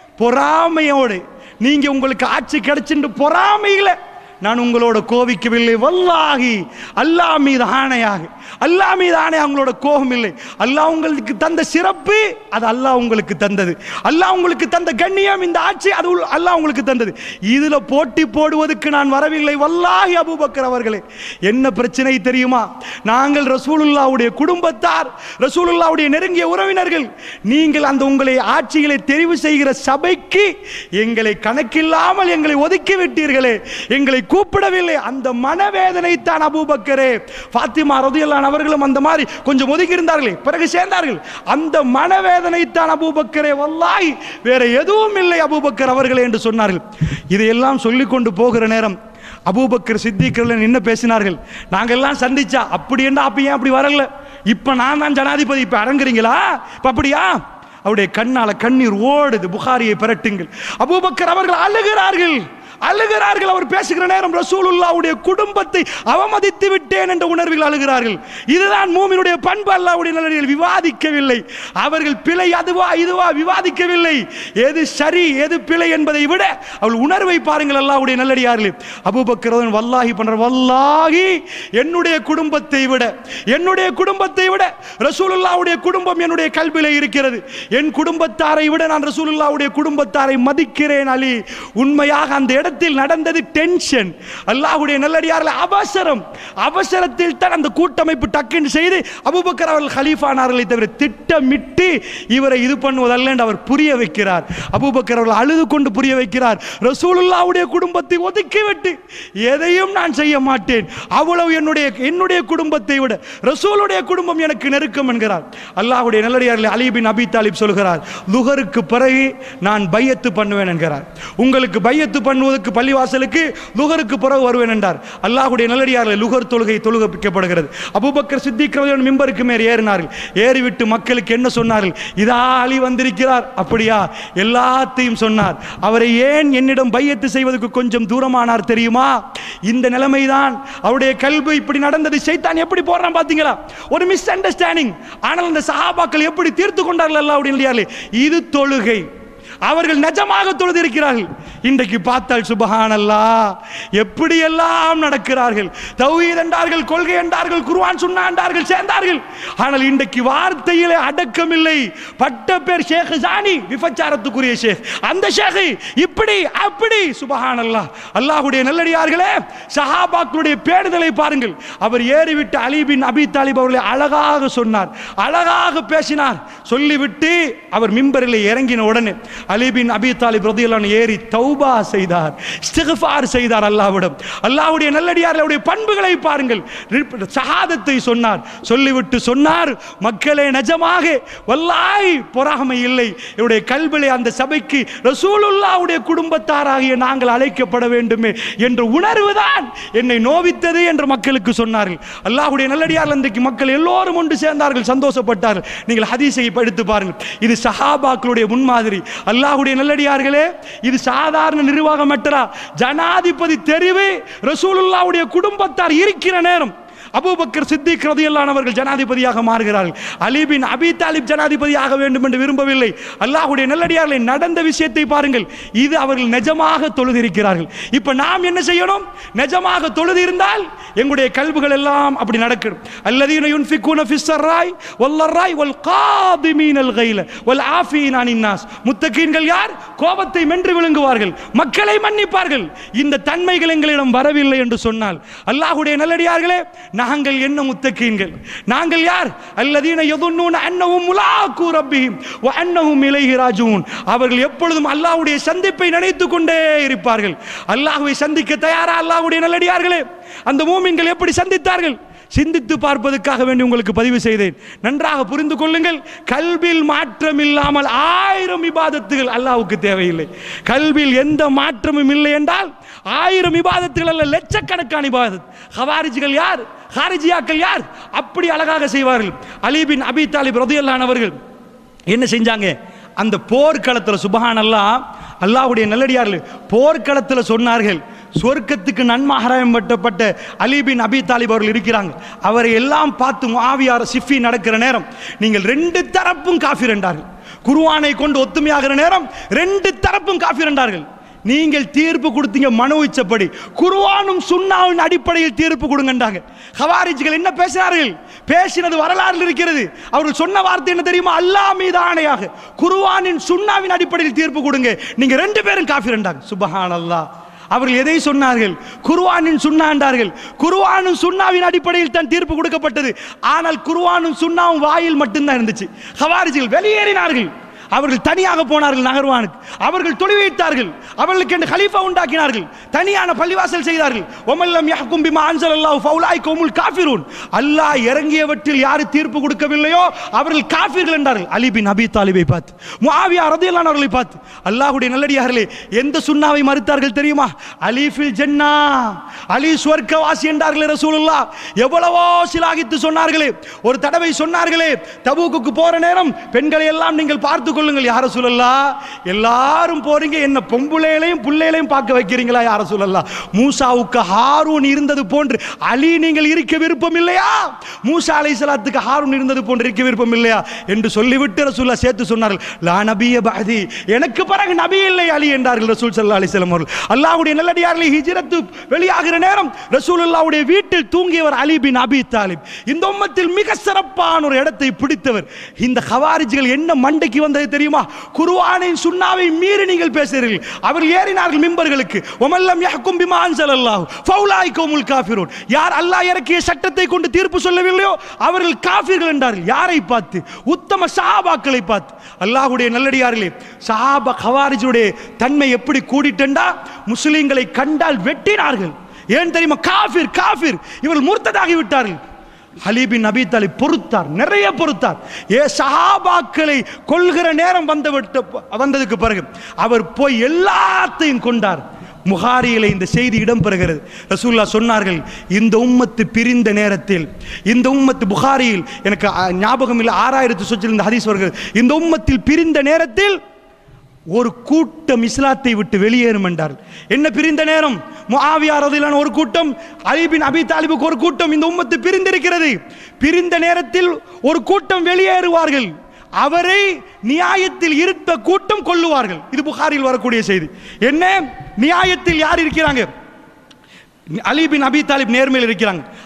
பொறாமையோடு நீங்க உங்களுக்கு ஆட்சி கிடைச்சுட்டு பொறாமையில நான் உங்களோட கோபிக்கவில்லை வல்லாகி அல்லாஹ் மீது ஆணையாக அல்லாஹ் மீது ஆணையாக உங்களோட கோபம் இல்லை அல்லாஹ் உங்களுக்கு தந்த சிறப்பு அது அல்லாஹ் உங்களுக்கு தந்தது அல்லாஹ் உங்களுக்கு தந்த கண்ணியம் இந்த ஆட்சி அது உள்- அல்லாஹ் உங்களுக்கு தந்தது இதுல போட்டி போடுவதற்கு நான் வரவில்லை வல்லாஹி அபூபக்கர் அவர்களே என்ன பிரச்சனை தெரியுமா நாங்கள் ரசூலுல்லாவுடைய குடும்பத்தார் ரசூலுல்லாவுடைய நெருங்கிய உறவினர்கள் நீங்கள் அந்த உங்களை ஆட்சிகளை தெரிவு செய்கிற சபைக்கு எங்களை கணக்கில்லாமல் எங்களை ஒதுக்கி விட்டீர்களே எங்களை கூப்பிடவில்லை அந்த மனவேதனை தான் அபூபக்கரே ஃபாத்திமா ரதியல்லான் அவர்களும் அந்த மாதிரி கொஞ்சம் ஒதுக்கி இருந்தார்களே பிறகு சேர்ந்தார்கள் அந்த மனவேதனை தான் அபூபக்கரே வல்லாய் வேற எதுவும் இல்லை அபூபக்கர் அவர்களே என்று சொன்னார்கள் இதையெல்லாம் சொல்லிக் கொண்டு போகிற நேரம் அபூபக்கர் சித்திகர்கள் என்ன பேசினார்கள் நாங்கெல்லாம் சந்திச்சா அப்படி என்ன அப்ப ஏன் அப்படி வரல இப்ப நான் தான் ஜனாதிபதி இப்ப அரங்குறீங்களா இப்ப அப்படியா அவருடைய கண்ணால கண்ணீர் ஓடுது புகாரியை பிரட்டுங்கள் அபூபக்கர் அவர்கள் அழுகிறார்கள் அழுகிறார்கள் அவர் பேசுகிற நேரம் ரசூலுல்லாவுடைய குடும்பத்தை அவமதித்து விட்டேன் என்ற உணர்வில் அழுகிறார்கள் இதுதான் மூமினுடைய பண்பு அல்லாவுடைய நிலையில் விவாதிக்கவில்லை அவர்கள் பிழை அதுவா இதுவா விவாதிக்கவில்லை எது சரி எது பிழை என்பதை விட அவள் உணர்வை பாருங்கள் அல்லாவுடைய நல்லடியார்களே அபூபக்கரதன் வல்லாஹி பண்ற வல்லாஹி என்னுடைய குடும்பத்தை விட என்னுடைய குடும்பத்தை விட ரசூலுல்லாவுடைய குடும்பம் என்னுடைய கல்வியில இருக்கிறது என் குடும்பத்தாரை விட நான் ரசூலுல்லாவுடைய குடும்பத்தாரை மதிக்கிறேன் அலி உண்மையாக அந்த இடத்தில் நடந்தது டென்ஷன் அல்லாஹ்வுடைய நல்லடியார்கள் அவசரம் அவசரத்தில் தான் அந்த கூட்டமைப்பு டக்குன்னு செய்து அபூபக்கர் அவர்கள் ஹலீஃபானார்களை தவிர திட்டமிட்டு இவரை இது பண்ணுவதல்ல என்று அவர் புரிய வைக்கிறார் அபூபக்கர் அவர்கள் அழுது கொண்டு புரிய வைக்கிறார் ரசூலுல்லாவுடைய குடும்பத்தை ஒதுக்கிவிட்டு எதையும் நான் செய்ய மாட்டேன் அவ்வளவு என்னுடைய என்னுடைய குடும்பத்தை விட ரசூலுடைய குடும்பம் எனக்கு நெருக்கம் என்கிறார் அல்லாஹ்வுடைய நல்லடியார்கள் அலி பின் அபி தாலிப் சொல்கிறார் லுகருக்கு பிறகு நான் பையத்து பண்ணுவேன் என்கிறார் உங்களுக்கு பையத்து பண்ணுவதற்கு பள்ளிவாசலுக்கு லுகருக்கு பிறகு வருவேன் என்றார் அல்லாஹ்வுடைய நல்லடியார்கள் லுகர் தொழுகை தொழுகப்படுகிறது அபூபக்கர் சித்திக் ரலியல்லாஹு அன்ஹு மிம்பருக்கு மேல் ஏறினார்கள் ஏறிவிட்டு மக்களுக்கு என்ன சொன்னார்கள் இதா அலி வந்திருக்கிறார் அப்படியா எல்லாத்தையும் சொன்னார் அவரை ஏன் என்னிடம் பையத்து செய்வதற்கு கொஞ்சம் தூரமானார் தெரியுமா இந்த நிலைமைதான் அவருடைய கல்வி இப்படி நடந்தது சைத்தான் எப்படி போடுறான் பாத்தீங்களா ஒரு மிஸ் அண்டர்ஸ்டாண்டிங் ஆனால் அந்த சஹாபாக்கள் எப்படி தீர்த்து கொண்டார்கள் அல்லாஹ்வுடைய இது தொழுகை அவர்கள் நிஜமாக தொழுதிருக்கிறார்கள் இன்றைக்கு பார்த்தால் சுபஹானல்லா எப்படியெல்லாம் நடக்கிறார்கள் தௌஹீத் என்றார்கள் கொள்கை என்றார்கள் குர்ஆன் சுன்னா என்றார்கள் சேர்ந்தார்கள் ஆனால் இன்றைக்கு வார்த்தையிலே அடக்கம் இல்லை பட்ட பேர் ஷேக் ஜானி விபச்சாரத்துக்குரிய ஷேக் அந்த ஷேக் இப்படி அப்படி சுபஹானல்லா அல்லாஹ்வுடைய நல்லடியார்களே சஹாபாக்களுடைய பேணுதலை பாருங்கள் அவர் ஏறிவிட்டு அலி பின் அபி தாலிப் அவர்களை அழகாக சொன்னார் அழகாக பேசினார் சொல்லிவிட்டு அவர் மிம்பரில் இறங்கின உடனே அலி பின் அபி தாலிப் ரதியல்லான் ஏறி தௌ தௌபா செய்தார் இஸ்திக்ஃபார் செய்தார் அல்லாஹ்விடம் அல்லாஹ்வுடைய நல்லடியார்களுடைய பண்புகளை பாருங்கள் ஷஹாதத்தை சொன்னார் சொல்லிவிட்டு சொன்னார் மக்களே நிஜமாக வல்லாய் பொறாமை இல்லை என்னுடைய கல்விலே அந்த சபைக்கு ரசூலுல்லாவுடைய குடும்பத்தாராகிய நாங்கள் அழைக்கப்பட வேண்டுமே என்ற உணர்வுதான் என்னை நோவித்தது என்று மக்களுக்கு சொன்னார்கள் அல்லாஹ்வுடைய நல்லடியார்கள் இன்றைக்கு மக்கள் எல்லோரும் ஒன்று சேர்ந்தார்கள் சந்தோஷப்பட்டார்கள் நீங்கள் ஹதீஸை எடுத்து பாருங்கள் இது சஹாபாக்களுடைய முன்மாதிரி அல்லாஹ்வுடைய நல்லடியார்களே இது சாதாரண நிர்வாகமற்றா ஜனாதிபதி தெரிவு ரசூலுல்லாவுடைய குடும்பத்தார் இருக்கிற நேரம் அபூபக்கர் சித்திக் ரதியல்லானவர்கள் ஜனாதிபதியாக மாறுகிறார்கள் அலி பின் அபி தாலிப் ஜனாதிபதியாக வேண்டும் என்று விரும்பவில்லை அல்லாஹ்வுடைய நல்லடியார்களை நடந்த விஷயத்தை பாருங்கள் இது அவர்கள் நிஜமாக தொழுதிருக்கிறார்கள் இப்போ நாம் என்ன செய்யணும் நிஜமாக தொழுது இருந்தால் எங்களுடைய கல்விகள் எல்லாம் அப்படி நடக்கணும் அல்லதீன யுன்ஃபிக்கூன ஃபிஸ்ஸர்ராய் வல்லர்ராய் வல் காதிமீனல் கைல வல் ஆஃபீன் அனின் நாஸ் முத்தகீன்கள் யார் கோபத்தை மென்று விழுங்குவார்கள் மக்களை மன்னிப்பார்கள் இந்த தன்மைகள் எங்களிடம் வரவில்லை என்று சொன்னால் அல்லாஹ்வுடைய நல்லடியார்களே நாங்கள் என்ன முத்தகீன்கள் நாங்கள் யார் அல்லதீன யதுன்னூன அன்னஹும் முலாக்கு ரப்பிஹிம் வ அன்னஹும் இலைஹி ராஜூன் அவர்கள் எப்பொழுதும் அல்லாஹ்வுடைய சந்திப்பை நினைத்துக் கொண்டே இருப்பார்கள் அல்லாஹ்வை சந்திக்க தயாரா அல்லாஹ்வுடைய நல்லடியார்களே அந்த மூமின்கள் எப்படி சந்தித்தார்கள் சிந்தித்து பார்ப்பதற்காக வேண்டி உங்களுக்கு பதிவு செய்தேன் நன்றாக புரிந்து கொள்ளுங்கள் கல்வியில் மாற்றம் இல்லாமல் ஆயிரம் இபாதத்துகள் அல்லாஹ்வுக்கு தேவையில்லை கல்வியில் எந்த மாற்றமும் இல்லை என்றால் ஆயிரம் இபாதத்துகள் அல்ல லட்சக்கணக்கான இபாதத் ஹவாரிஜிகள் யார் ஹாரிஜியாக்கள் யார் அப்படி அழகாக செய்வார்கள் அலி பின் அபி தாலிப் ரதியல்லானவர்கள் என்ன செஞ்சாங்க அந்த போர்க்களத்தில் சுபஹான் அல்லாஹ் அல்லாஹ்வுடைய நல்லடியார்கள் போர்க்களத்தில் சொன்னார்கள் சொர்க்கத்துக்கு நன்மாராயம் பட்டப்பட்ட அலி பின் அபி தாலிப் அவர்கள் இருக்கிறாங்க அவரை எல்லாம் பார்த்து முஆவியார் சிஃபி நடக்கிற நேரம் நீங்கள் ரெண்டு தரப்பும் காஃபிர் என்றார்கள் குருவானை கொண்டு ஒத்துமையாகிற நேரம் ரெண்டு தரப்பும் காஃபிர் என்றார்கள் நீங்கள் தீர்ப்பு கொடுத்தீங்க மனு இச்சப்படி குருவானும் சுண்ணாவின் அடிப்படையில் தீர்ப்பு கொடுங்கன்றாங்க ஹவாரிஜ்கள் என்ன பேசினார்கள் பேசினது வரலாறு இருக்கிறது அவர்கள் சொன்ன வார்த்தை என்ன தெரியுமா அல்லாஹ் மீது ஆணையாக குருவானின் சுண்ணாவின் அடிப்படையில் தீர்ப்பு கொடுங்க நீங்க ரெண்டு பேரும் காஃபிரண்டாங்க சுபஹான் அல்லாஹ் அவர்கள் எதை சொன்னார்கள் குருவானின் சுண்ணாண்டார்கள் குருவானும் சுண்ணாவின் அடிப்படையில் தான் தீர்ப்பு கொடுக்கப்பட்டது ஆனால் குருவானும் சுண்ணாவும் வாயில் மட்டும்தான் இருந்துச்சு ஹவாரிஜிகள் வெளியேறினார்கள் அவர்கள் தனியாக போனார்கள் நகர்வானுக்கு அவர்கள் தொழி வைத்தார்கள் அவர்களுக்கு என்று கலீஃபா உண்டாக்கினார்கள் தனியான பள்ளிவாசல் செய்தார்கள் ஒமல்லம் யஹ்கும் பிமா அன்ஸலல்லாஹு ஃபௌலாய் கௌமுல் காஃபிரூன் அல்லாஹ் இறங்கியவற்றில் யார் தீர்ப்பு கொடுக்கவில்லையோ அவர்கள் காஃபிர்கள் என்றார்கள் அலி பின் அபி தாலிபை பார்த்து முஆவியா ரதியல்லாஹு அவர்களை பார்த்து அல்லாஹ்வுடைய நல்லடியார்களே எந்த சுண்ணாவை மறுத்தார்கள் தெரியுமா அலி ஃபில் ஜன்னா அலி சுவர்க்கவாசி என்றார்களே ரசூலுல்லாஹ் எவ்வளவோ சிலாகித்து சொன்னார்களே ஒரு தடவை சொன்னார்களே தபூக்குக்கு போற நேரம் பெண்களை எல்லாம் நீங்கள் பார்த்து கொள்ளுங்கள் யார சொல்லலா எல்லாரும் போறீங்க என்ன பொம்புளைகளையும் புள்ளைகளையும் பார்க்க வைக்கிறீங்களா யார சொல்லலா மூசாவுக்கு ஹாரூன் இருந்தது போன்று அலி நீங்கள் இருக்க விருப்பம் இல்லையா மூசா அலைஹிஸ்ஸலாத்துக்கு ஹாரூன் இருந்தது போன்று இருக்க விருப்பம் இல்லையா என்று சொல்லிவிட்டு ரசூல்லா சேர்த்து சொன்னார்கள் லா நபிய பாதி எனக்கு பிறகு நபி இல்லை அலி என்றார்கள் ரசூல் ஸல்லல்லாஹு அலைஹி வஸல்லம் அவர்கள் அல்லாஹ்வுடைய நல்லடியார்களை ஹிஜ்ரத்து வெளியாகிற நேரம் ரசூலுல்லாஹ்வுடைய வீட்டில் தூங்கியவர் அலி பின் அபி தாலிப் இந்த உம்மத்தில் மிக சிறப்பான ஒரு இடத்தை பிடித்தவர் இந்த ஹவாரிஜ்கள் என்ன மண்டைக்கு வந்தது தெரியுமா குர்ஆனின் சுன்னாவை மீறி நீங்கள் பேசுகிறீர்கள் அவர்கள் ஏறினார்கள் மிம்பர்களுக்கு ஒமல்லம் யஹ்கும் பிமா அன்ஸலல்லாஹு ஃபௌலாய்குமுல் காஃபிரூன் யார் அல்லாஹ் இறக்கிய சட்டத்தை கொண்டு தீர்ப்பு சொல்லவில்லையோ அவர்கள் காஃபிர்கள் என்றார்கள் யாரை பார்த்து உத்தம சஹாபாக்களை பார்த்து அல்லாஹ்வுடைய நல்லடியார்களே சஹாபா ஹவாரிஜுடைய தன்மை எப்படி கூடிட்டண்டா முஸ்லிம்களை கண்டால் வெட்டினார்கள் ஏன் தெரியுமா காஃபிர் காஃபிர் இவர்கள் முர்த்ததாகி விட்டார்கள் ஹலீபின் நபி தாலி பொறுத்தார் நிறைய பொறுத்தார் ஏ சஹாபாக்களை கொள்கிற நேரம் வந்து விட்டு வந்ததுக்கு பிறகு அவர் போய் எல்லாத்தையும் கொண்டார் முகாரியில இந்த செய்தி இடம்பெறுகிறது ரசூல்லா சொன்னார்கள் இந்த உம்மத்து பிரிந்த நேரத்தில் இந்த உம்மத்து புகாரியில் எனக்கு அ, ஞாபகம் இல்லை ஆறாயிரத்து சொச்சில் இந்த ஹதீஸ் வருகிறது இந்த உம்மத்தில் பிரிந்த நேரத்தில் ஒரு கூட்டம் இஸ்லாத்தை விட்டு வெளியேறும் என்றார்கள் என்ன பிரிந்த நேரம் முஆவியா ரதிலான ஒரு கூட்டம் அலி பின் அபி தாலிபுக்கு ஒரு கூட்டம் இந்த உம்மத்து பிரிந்திருக்கிறது பிரிந்த நேரத்தில் ஒரு கூட்டம் வெளியேறுவார்கள் அவரை நியாயத்தில் இருந்த கூட்டம் கொல்லுவார்கள் இது புகாரில் வரக்கூடிய செய்தி என்ன நியாயத்தில் யார் இருக்கிறாங்க அலி பின் அபி தாலிப் நேர்மையில் இருக்கிறாங்க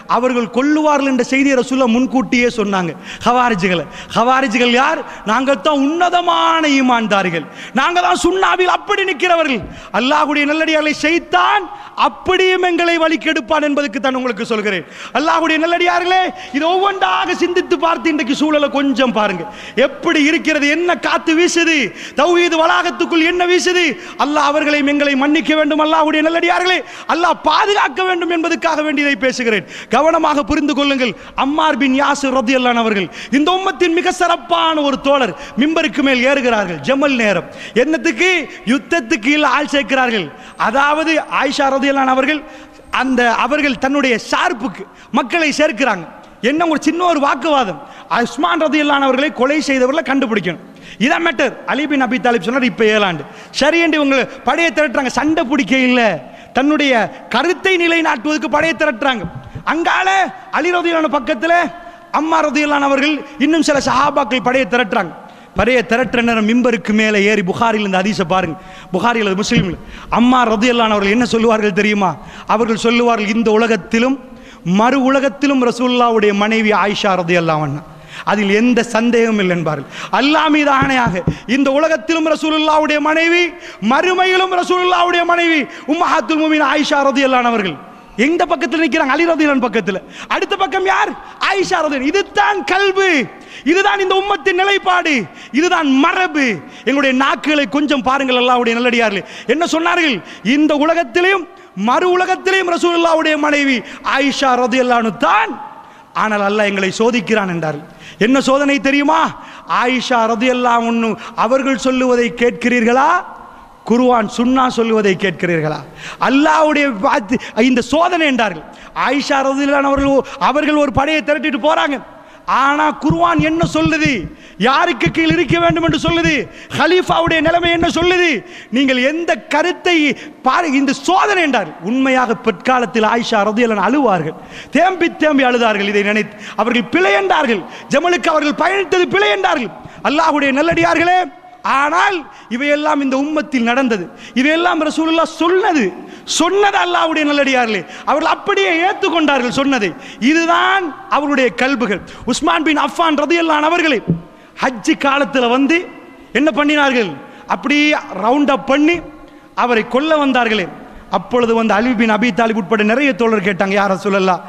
அவர்கள் கொல்லுவார்கள் என்ற செய்தியை ரசூல்லா முன்கூட்டியே சொன்னாங்க ஹவாரிஜிகளை ஹவாரிஜிகள் யார் நாங்கள் தான் உன்னதமான ஈமான்தாரிகள் நாங்கள் தான் சுண்ணாவில் அப்படி நிற்கிறவர்கள் அல்லாஹ்வுடைய நல்லடியார்களை செய்தான் அப்படியும் எங்களை வழிக்கெடுப்பான் என்பதற்கு தான் உங்களுக்கு சொல்கிறேன் அல்லாஹ்வுடைய நல்லடியார்களே இது ஒவ்வொன்றாக சிந்தித்து பார்த்து இன்றைக்கு சூழலை கொஞ்சம் பாருங்க எப்படி இருக்கிறது என்ன காத்து வீசுது தௌஹீது வளாகத்துக்குள் என்ன வீசுது அல்லாஹ் அவர்களையும் எங்களை மன்னிக்க வேண்டும் அல்லாஹ்வுடைய நல்லடியார்களே அல்லாஹ் பாதுகாக்க வேண்டும் என்பதற்காக வேண்டி இதை பேசுகிறேன் கவனமாக புரிந்து கொள்ளுங்கள் அம்மார் பின் யாசிர் ரதியல்லான் அவர்கள் இந்த உம்மத்தின் மிக சிறப்பான ஒரு தோழர் மிம்பருக்கு மேல் ஏறுகிறார்கள் ஜமல் நேரம் என்னத்துக்கு யுத்தத்துக்கு இல்ல ஆள் சேர்க்கிறார்கள் அதாவது ஆயிஷா ரதியல்லான் அவர்கள் அந்த அவர்கள் தன்னுடைய ஷார்ப்புக்கு மக்களை சேர்க்கிறாங்க என்ன ஒரு சின்ன ஒரு வாக்குவாதம் உஸ்மான் ரதியல்லான் அவர்களை கொலை செய்தவர்களை கண்டுபிடிக்கணும் இதான் மேட்டர் அலிபின் அபி தாலிப் சொன்னார் இப்போ ஏழாண்டு சரி என்று இவங்க படையை திரட்டுறாங்க சண்டை பிடிக்க இல்லை தன்னுடைய கருத்தை நிலைநாட்டுவதற்கு படையை திரட்டுறாங்க அங்கால அலி ரதியலான பக்கத்தில் அம்மா ரதியலான் அவர்கள் இன்னும் சில சஹாபாக்கள் படையை திரட்டுறாங்க படைய திரட்டுற நேரம் மிம்பருக்கு மேலே ஏறி புகாரில் இந்த ஹதீஸை பாருங்க புகாரில் அது முஸ்லீமில் அம்மா ரதியல்லான் அவர்கள் என்ன சொல்லுவார்கள் தெரியுமா அவர்கள் சொல்லுவார்கள் இந்த உலகத்திலும் மறு உலகத்திலும் ரசூல்லாவுடைய மனைவி ஆயிஷா ரதியல்லாவண்ணா அதில் எந்த சந்தேகமும் இல்லை என்பார்கள் அல்லாஹ் மீது ஆணையாக இந்த உலகத்திலும் ரசூலுல்லாவுடைய மனைவி மறுமையிலும் ரசூலுல்லாவுடைய மனைவி உம்மஹாத்துல் முமின் ஆயிஷா ரதியல்லான் அவர்கள் எந்த பக்கத்தில் நிற்கிறாங்க அலி ரதியல்லான் பக்கத்தில் அடுத்த பக்கம் யார் ஆயிஷா ரதியன் இதுதான் கல்வி இதுதான் இந்த உம்மத்தின் நிலைப்பாடு இதுதான் மரபு எங்களுடைய நாக்குகளை கொஞ்சம் பாருங்கள் அல்லாஹ்வுடைய நல்லடியார்களே என்ன சொன்னார்கள் இந்த உலகத்திலையும் மறு உலகத்திலையும் ரசூலுல்லாவுடைய மனைவி ஆயிஷா ரதியல்லானு தான் ஆனால் அல்லாஹ் எங்களை சோதிக்கிறான் என்றார்கள் என்ன சோதனை தெரியுமா ஆயிஷா ரதியல்லாஹ் ஒன்று அவர்கள் சொல்லுவதை கேட்கிறீர்களா குருவான் சுன்னா சொல்லுவதை கேட்கிறீர்களா அல்லாஹ்வுடைய வார்த்தை- இந்த சோதனை என்றார்கள் ஆயிஷா ரதியல்லான் அவர்கள் ஒ- அவர்கள் ஒரு படையை திரட்டிட்டு போறாங்க ஆனா குர்ஆன் என்ன சொல்லுது யாருக்கு கீழ் இருக்க வேண்டும் என்று சொல்லுது ஹலீஃபாவுடைய நிலைமை என்ன சொல்லுது நீங்கள் எந்த கருத்தை பாரு இந்த சோதனை என்றார் உண்மையாக பிற்காலத்தில் ஆயிஷா ரதியலன் அழுவார்கள் தேம்பி தேம்பி அழுதார்கள் இதை நினைத்து அவர்கள் பிழை என்றார்கள் ஜமலுக்கு அவர்கள் பயணித்தது பிழை என்றார்கள் அல்லாஹ்வுடைய நல்லடியார்களே ஆனால் இவையெல்லாம் இந்த உம்மத்தில் நடந்தது இவையெல்லாம் ரசூலுல்லாஹ் சொன்னது சொன்னது அல்லாஹ்வுடைய நல்லடியார்களே அவர்கள் அப்படியே ஏற்றுக்கொண்டார்கள் சொன்னதை இதுதான் அவருடைய கல்புகள் உஸ்மான் பின் அஃபான் ரதியல்லான் அவர்களே ஹஜ்ஜி காலத்தில் வந்து என்ன பண்ணினார்கள் அப்படியே ரவுண்ட் அப் பண்ணி அவரை கொல்ல வந்தார்களே அப்பொழுது வந்து அலி பின் அபி தாலிப் உட்பட நிறைய தோழர் கேட்டாங்க யார சொல்லலாம்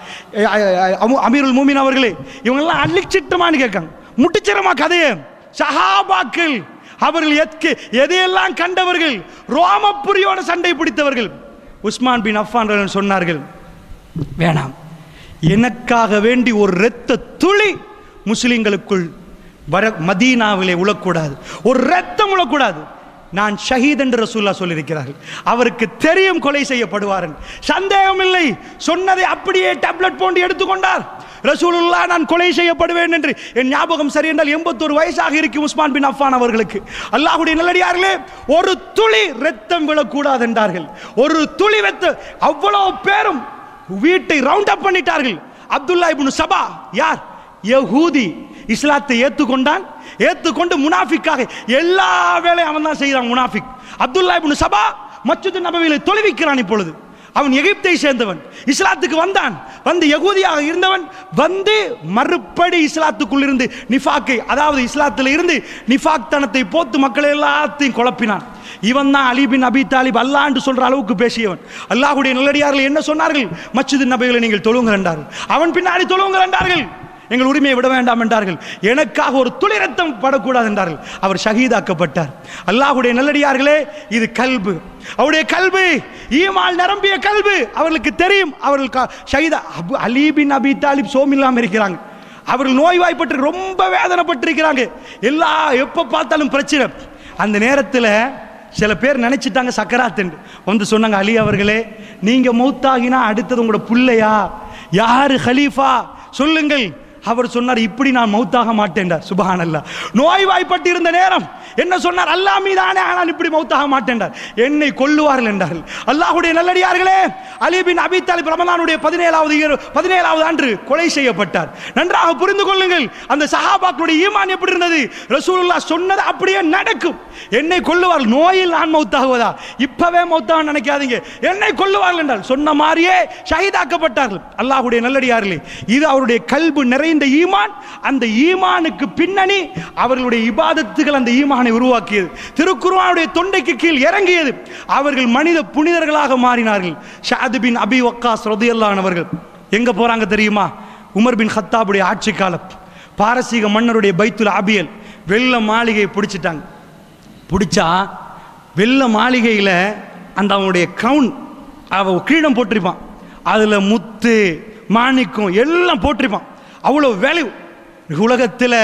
அமீருல் மூமின் அவர்களே இவங்கெல்லாம் அழிச்சிட்டமான்னு கேட்காங்க முட்டிச்சிரமா கதையை சஹாபாக்கள் அவர்கள் எத்கு எதையெல்லாம் கண்டவர்கள் ரோமபுரியோட சண்டை பிடித்தவர்கள் உஸ்மான் பின் அஃபான் ரலியல்லாஹு சொன்னார்கள் வேணாம் எனக்காக வேண்டி ஒரு இரத்த துளி முஸ்லிம்களுக்குள் வர மதீனாவிலே உழக்கூடாது ஒரு ரத்தம் உழக்கூடாது நான் ஷஹீத் என்று ரசூல்லா சொல்லியிருக்கிறார்கள் அவருக்கு தெரியும் கொலை செய்யப்படுவார் என்று. சந்தேகம் இல்லை சொன்னதை அப்படியே டேப்லெட் போன்று எடுத்துக்கொண்டார் ரசூலுல்லா நான் கொலை செய்யப்படுவேன் என்று என் ஞாபகம் சரி என்றால் எண்பத்தொரு வயசாக இருக்கும் உஸ்மான் பின் அஃபான் அவர்களுக்கு அல்லாஹ்வுடைய நல்லடியார்களே ஒரு துளி ரத்தம் விழக்கூடாது என்றார்கள் ஒரு துளி ரத்தம் அவ்வளவு பேரும் வீட்டை ரவுண்ட் அப் பண்ணிட்டார்கள் அப்துல்லா இப்னு சபா யார் யஹூதி இஸ்லாத்தை ஏத்துக்கொண்டான் ஏத்துக்கொண்டு முனாஃபிக்காக எல்லா வேலையும் அவன் தான் செய்கிறான் முனாஃபிக் அப்துல்லா இப்னு சபா மஸ்ஜித் நபவியிலே தொழுவிக்கிறான் இப்பொழுது அவன் எகிப்தை சேர்ந்தவன் இஸ்லாத்துக்கு வந்தான் வந்து யகூதியாக இருந்தவன் வந்து மறுபடி இஸ்லாத்துக்குள் இருந்து நிஃபாக்கை அதாவது இஸ்லாத்தில் இருந்து நிஃபாக் தனத்தை போத்து மக்களை எல்லாத்தையும் குழப்பினான் இவன் தான் அலி பின் அபி தாலிப் அல்லாண்டு சொல்ற அளவுக்கு பேசியவன் அல்லாஹ்வுடைய நல்லடியார்கள் என்ன சொன்னார்கள் மஸ்ஜித் நபிகளை நீங்கள் தொழுவுங்கள் என்றார்கள் அவன் பின்னாடி தொழுவுங்கள் என்றார்கள் எங்கள் உரிமையை விட வேண்டாம் என்றார்கள் எனக்காக ஒரு துளி ரத்தம் படக்கூடாது என்றார்கள் அவர் ஷஹீதாக்கப்பட்டார் அல்லாஹ்வுடைய நல்லடியார்களே இது கல்பு அவருடைய கல்பு ஈமால் நிரம்பிய கல்பு அவர்களுக்கு தெரியும் அவர்கள் க- ஷஹீதா அபு அலி பின் அபி தாலிப் சோமில்லாமல் இருக்கிறாங்க அவர்கள் நோய்வாய்ப்பட்டு ரொம்ப வேதனைப்பட்டிருக்கிறாங்க எல்லா எப்போ பார்த்தாலும் பிரச்சனை அந்த நேரத்தில் சில பேர் நினைச்சிட்டாங்க சக்கராத்துண்டு வந்து சொன்னாங்க அலி அவர்களே நீங்க மௌத்தாகினா அடுத்தது உங்களோட புள்ளையா யாரு ஹலீஃபா சொல்லுங்கள் அவர் சொன்னார் இப்படி நான் மௌத்தாக மாட்டேன்டார் சுபஹானல்லா நோய்வாய்ப்பட்டு இருந்த நேரம் என்ன சொன்னார் அல்லாஹ் மீதானே ஆனால் இப்படி மௌத்தாக மாட்டேன்டார் என்னை கொல்லுவார்கள் என்றார்கள் அல்லாஹ்வுடைய நல்லடியார்களே அலி பின் அபி தாலிப் ரமலானுடைய பதினேழாவது இயர் பதினேழாவது ஆண்டு கொலை செய்யப்பட்டார் நன்றாக புரிந்து கொள்ளுங்கள் அந்த சஹாபாக்களுடைய ஈமான் எப்படி இருந்தது ரசூலுல்லாஹ் சொன்னது அப்படியே நடக்கும் என்னை கொல்லுவார்கள் நோயில் நான் மௌத்தாகுவதா இப்பவே மௌத்தாக நினைக்காதீங்க என்னை கொல்லுவார்கள் என்றால் சொன்ன மாதிரியே ஷஹீதாக்கப்பட்டார்கள் அல்லாஹ்வுடைய நல்லடியார்களே இது அவருடைய கல்பு நிறைந்த ஈமான் அந்த ஈமானுக்கு பின்னணி அவர்களுடைய இபாதத்துகள் அந்த ஈமானை உருவாக்கியது திருக்குர்ஆனுடைய தொண்டைக்கு கீழ் இறங்கியது அவர்கள் மனித புனிதர்களாக மாறினார்கள் ஷாது பின் அபி வக்காஸ் ரதியல்லானவர்கள் எங்க போறாங்க தெரியுமா உமர் பின் ஹத்தாபுடைய ஆட்சி காலம் பாரசீக மன்னருடைய பைத்துல் அபியல் வெள்ள மாளிகையை பிடிச்சிட்டாங்க பிடிச்சா வெள்ள மாளிகையில் அந்த அவனுடைய க்ரௌன் அவ கிரீடம் போட்டிருப்பான் அதில் முத்து மாணிக்கம் எல்லாம் போட்டிருப்பான் அவ்வளோ வேல்யூ உலகத்தில்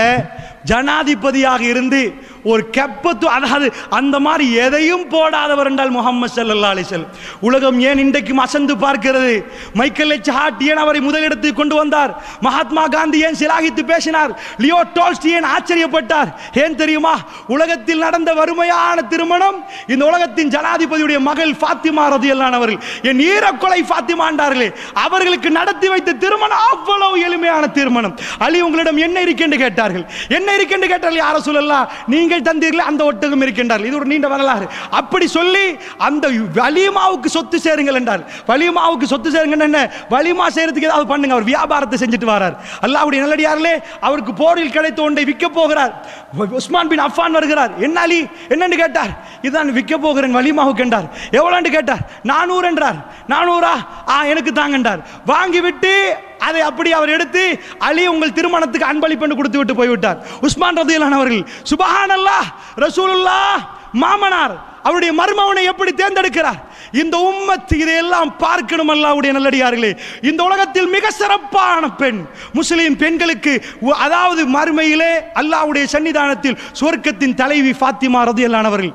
ஜனாதிபதியாக இருந்து ஒரு கெப்பத்து அதாவது அந்த மாதிரி எதையும் போடாதவர் என்றால் முகமது சல்லா அலிசல் உலகம் ஏன் இன்றைக்கும் அசந்து பார்க்கிறது மைக்கேல் எச் ஹார்ட் ஏன் அவரை முதலிடத்துக்கு கொண்டு வந்தார் மகாத்மா காந்தி ஏன் சிலாகித்து பேசினார் லியோ டோல்ஸ்டி ஏன் ஆச்சரியப்பட்டார் ஏன் தெரியுமா உலகத்தில் நடந்த வறுமையான திருமணம் இந்த உலகத்தின் ஜனாதிபதியுடைய மகள் ஃபாத்திமா ரதியல்லானவர்கள் என் ஈரக்கொலை ஃபாத்திமாண்டார்களே அவர்களுக்கு நடத்தி வைத்த திருமணம் அவ்வளவு எளிமையான திருமணம் அலி உங்களிடம் என்ன இருக்கென்று கேட்டார்கள் என்ன இருக்கென்று கேட்டார்கள் யார சொல்லலாம் நீங்கள் தந்தீர்கள் அந்த ஒட்டகம் இருக்கின்றார்கள் இது ஒரு நீண்ட வரலாறு அப்படி சொல்லி அந்த வலிமாவுக்கு சொத்து சேருங்கள் என்றார் வலிமாவுக்கு சொத்து சேருங்கள் என்ன வலிமா செய்யறதுக்கு ஏதாவது பண்ணுங்க அவர் வியாபாரத்தை செஞ்சுட்டு வரார் அல்லாஹ்வுடைய நல்லடியார்களே அவருக்கு போரில் கிடைத்த ஒன்றை விற்க போகிறார் உஸ்மான் பின் அஃபான் வருகிறார் என்ன அலி என்னன்னு கேட்டார் இதான் விற்க போகிறேன் வலிமாவுக்கு என்றார் எவ்வளோன்னு கேட்டார் நானூறு என்றார் நானூறா ஆ எனக்கு தாங்கன்றார் வாங்கி விட்டு அதை அப்படி அவர் எடுத்து அலி உங்கள் திருமணத்துக்கு அன்பளிப்பு கொடுத்து விட்டு போய்விட்டார் உஸ்மான் ரதியலான் அவர்கள் சுபஹான் அல்லாஹ் ரசூலுல்லாஹ் மாமனார் அவருடைய மர்மவனை எப்படி தேர்ந்தெடுக்கிறார் இந்த உம்மத்து இதையெல்லாம் பார்க்கணும் அல்லாவுடைய நல்லடியார்களே இந்த உலகத்தில் மிக சிறப்பான பெண் முஸ்லிம் பெண்களுக்கு உ- அதாவது மறுமையிலே அல்லாஹ்வுடைய சன்னிதானத்தில் சுவர்க்கத்தின் தலைவி ஃபாத்திமா ரதியல்லானவர்கள்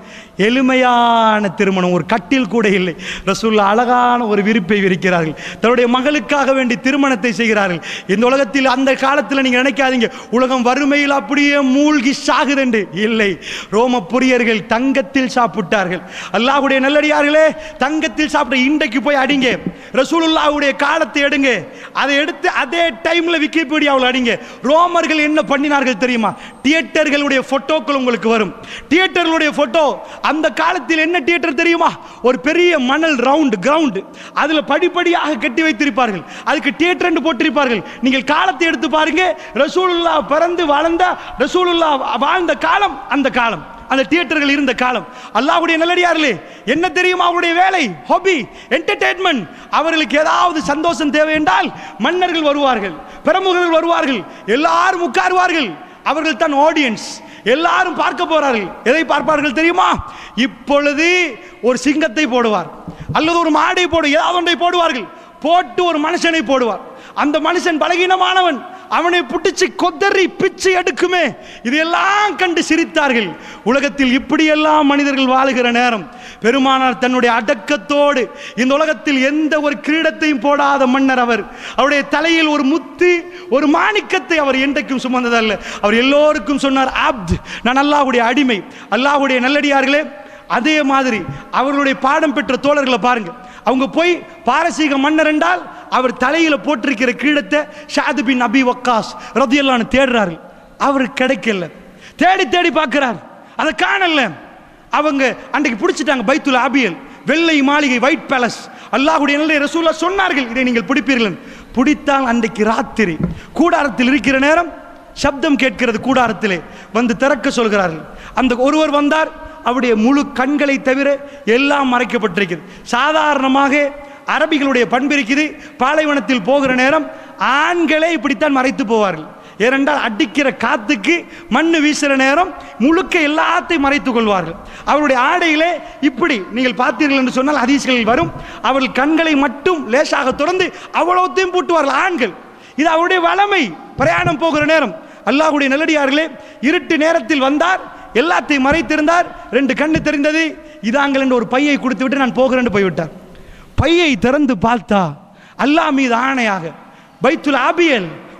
எளிமையான திருமணம் ஒரு கட்டில் கூட இல்லை ரசூல்லா அழகான ஒரு விருப்பை விரிக்கிறார்கள் தன்னுடைய மகளுக்காக வேண்டி திருமணத்தை செய்கிறார்கள் இந்த உலகத்தில் அந்த காலத்தில் நீங்க நினைக்காதீங்க உலகம் வறுமையில் அப்படியே மூழ்கி சாகுதென்று இல்லை ரோம புரியர்கள் தங்கத்தில் சாப்பிட்டார்கள் அல்லாஹ்வுடைய நல்லடியார்களே தங்கத்தில் சாப்பிட்ட இன்றைக்கு போய் அடிங்க ரசூலுல்லாஹ்வுடைய காலத்தை எடுங்க அதை எடுத்து அதே டைம்ல விக்கிபீடியாவில் அடிங்க ரோமர்கள் என்ன பண்ணினார்கள் தெரியுமா தியேட்டர்களுடைய போட்டோக்கள் உங்களுக்கு வரும் தியேட்டர்களுடைய போட்டோ அந்த காலத்தில் என்ன தியேட்டர் தெரியுமா ஒரு பெரிய மணல் ரவுண்ட் கிரவுண்ட் அதுல படிப்படியாக கட்டி வைத்திருப்பார்கள் அதுக்கு தியேட்டர் போட்டிருப்பார்கள் நீங்கள் காலத்தை எடுத்து பாருங்க ரசூலுல்லா பிறந்து வளர்ந்த ரசூலுல்லா வாழ்ந்த காலம் அந்த காலம் அந்த தியேட்டர்கள் இருந்த காலம் அல்லாஹ்வுடைய நல்லடியார்களே என்ன தெரியுமா அவருடைய வேலை ஹாபி என்டர்டெயின்மெண்ட் அவர்களுக்கு ஏதாவது சந்தோஷம் தேவை என்றால் மன்னர்கள் வருவார்கள் பிரமுகர்கள் வருவார்கள் எல்லாரும் உட்காருவார்கள் அவர்கள் தான் ஆடியன்ஸ் எல்லாரும் பார்க்க போறார்கள் எதை பார்ப்பார்கள் தெரியுமா இப்பொழுது ஒரு சிங்கத்தை போடுவார் அல்லது ஒரு மாடை போடு ஏதாவது ஒன்றை போடுவார்கள் போட்டு ஒரு மனுஷனை போடுவார் அந்த மனுஷன் பலகீனமானவன் அவனை புட்டிச்சு கொத்தறி பிச்சு எடுக்குமே இதையெல்லாம் கண்டு சிரித்தார்கள் உலகத்தில் இப்படியெல்லாம் மனிதர்கள் வாழுகிற நேரம் பெருமானார் தன்னுடைய அடக்கத்தோடு இந்த உலகத்தில் எந்த ஒரு கிரீடத்தையும் போடாத மன்னர் அவர் அவருடைய தலையில் ஒரு முத்து ஒரு மாணிக்கத்தை அவர் என்றைக்கும் சுமந்ததல்ல அவர் எல்லோருக்கும் சொன்னார் அப்த் நான் அல்லாஹ்வுடைய அடிமை அல்லாஹ்வுடைய நல்லடியார்களே அதே மாதிரி அவர்களுடைய பாடம் பெற்ற தோழர்களை பாருங்க அவங்க போய் பாரசீக மன்னர் என்றால் அவர் தலையில போட்டிருக்கிற கிரீடத்தை ஷாது பின் அபி வக்காஸ் ரதியல்லான்னு தேடுறாரு அவர் கிடைக்கல தேடி தேடி பார்க்கிறார் அதை காணல அவங்க அன்றைக்கு பிடிச்சிட்டாங்க பைத்துல் அபியல் வெள்ளை மாளிகை ஒயிட் பேலஸ் அல்லாஹ்வுடைய நல்ல ரசூலா சொன்னார்கள் இதை நீங்கள் பிடிப்பீர்கள் பிடித்தால் அன்றைக்கு ராத்திரி கூடாரத்தில் இருக்கிற நேரம் சப்தம் கேட்கிறது கூடாரத்திலே வந்து திறக்க சொல்கிறார்கள் அந்த ஒருவர் வந்தார் அவருடைய முழு கண்களை தவிர எல்லாம் மறைக்கப்பட்டிருக்கிறது சாதாரணமாக அரபிகளுடைய பண்பு இருக்குது பாலைவனத்தில் போகிற நேரம் ஆண்களே இப்படித்தான் மறைத்து போவார்கள் ஏனென்றால் அடிக்கிற காத்துக்கு மண்ணு வீசுகிற நேரம் முழுக்க எல்லாத்தையும் மறைத்துக் கொள்வார்கள் அவருடைய ஆடையிலே இப்படி நீங்கள் பார்த்தீர்கள் என்று சொன்னால் ஹதீஸ்களில் வரும் அவர்கள் கண்களை மட்டும் லேசாக திறந்து அவ்வளோத்தையும் பூட்டுவார்கள் ஆண்கள் இது அவருடைய வளமை பிரயாணம் போகிற நேரம் அல்லாஹ்வுடைய நல்லடியார்களே இருட்டு நேரத்தில் வந்தார் எல்லாத்தையும் மறைத்திருந்தார் ரெண்டு கண்ணு தெரிந்தது இதாங்கள் என்று ஒரு பையை கொடுத்து விட்டு நான் போகிறேன்னு போய்விட்டார் பையை திறந்து பார்த்தா அல்லாஹ் மீது ஆணையாக பைத்துல் ஆபியல்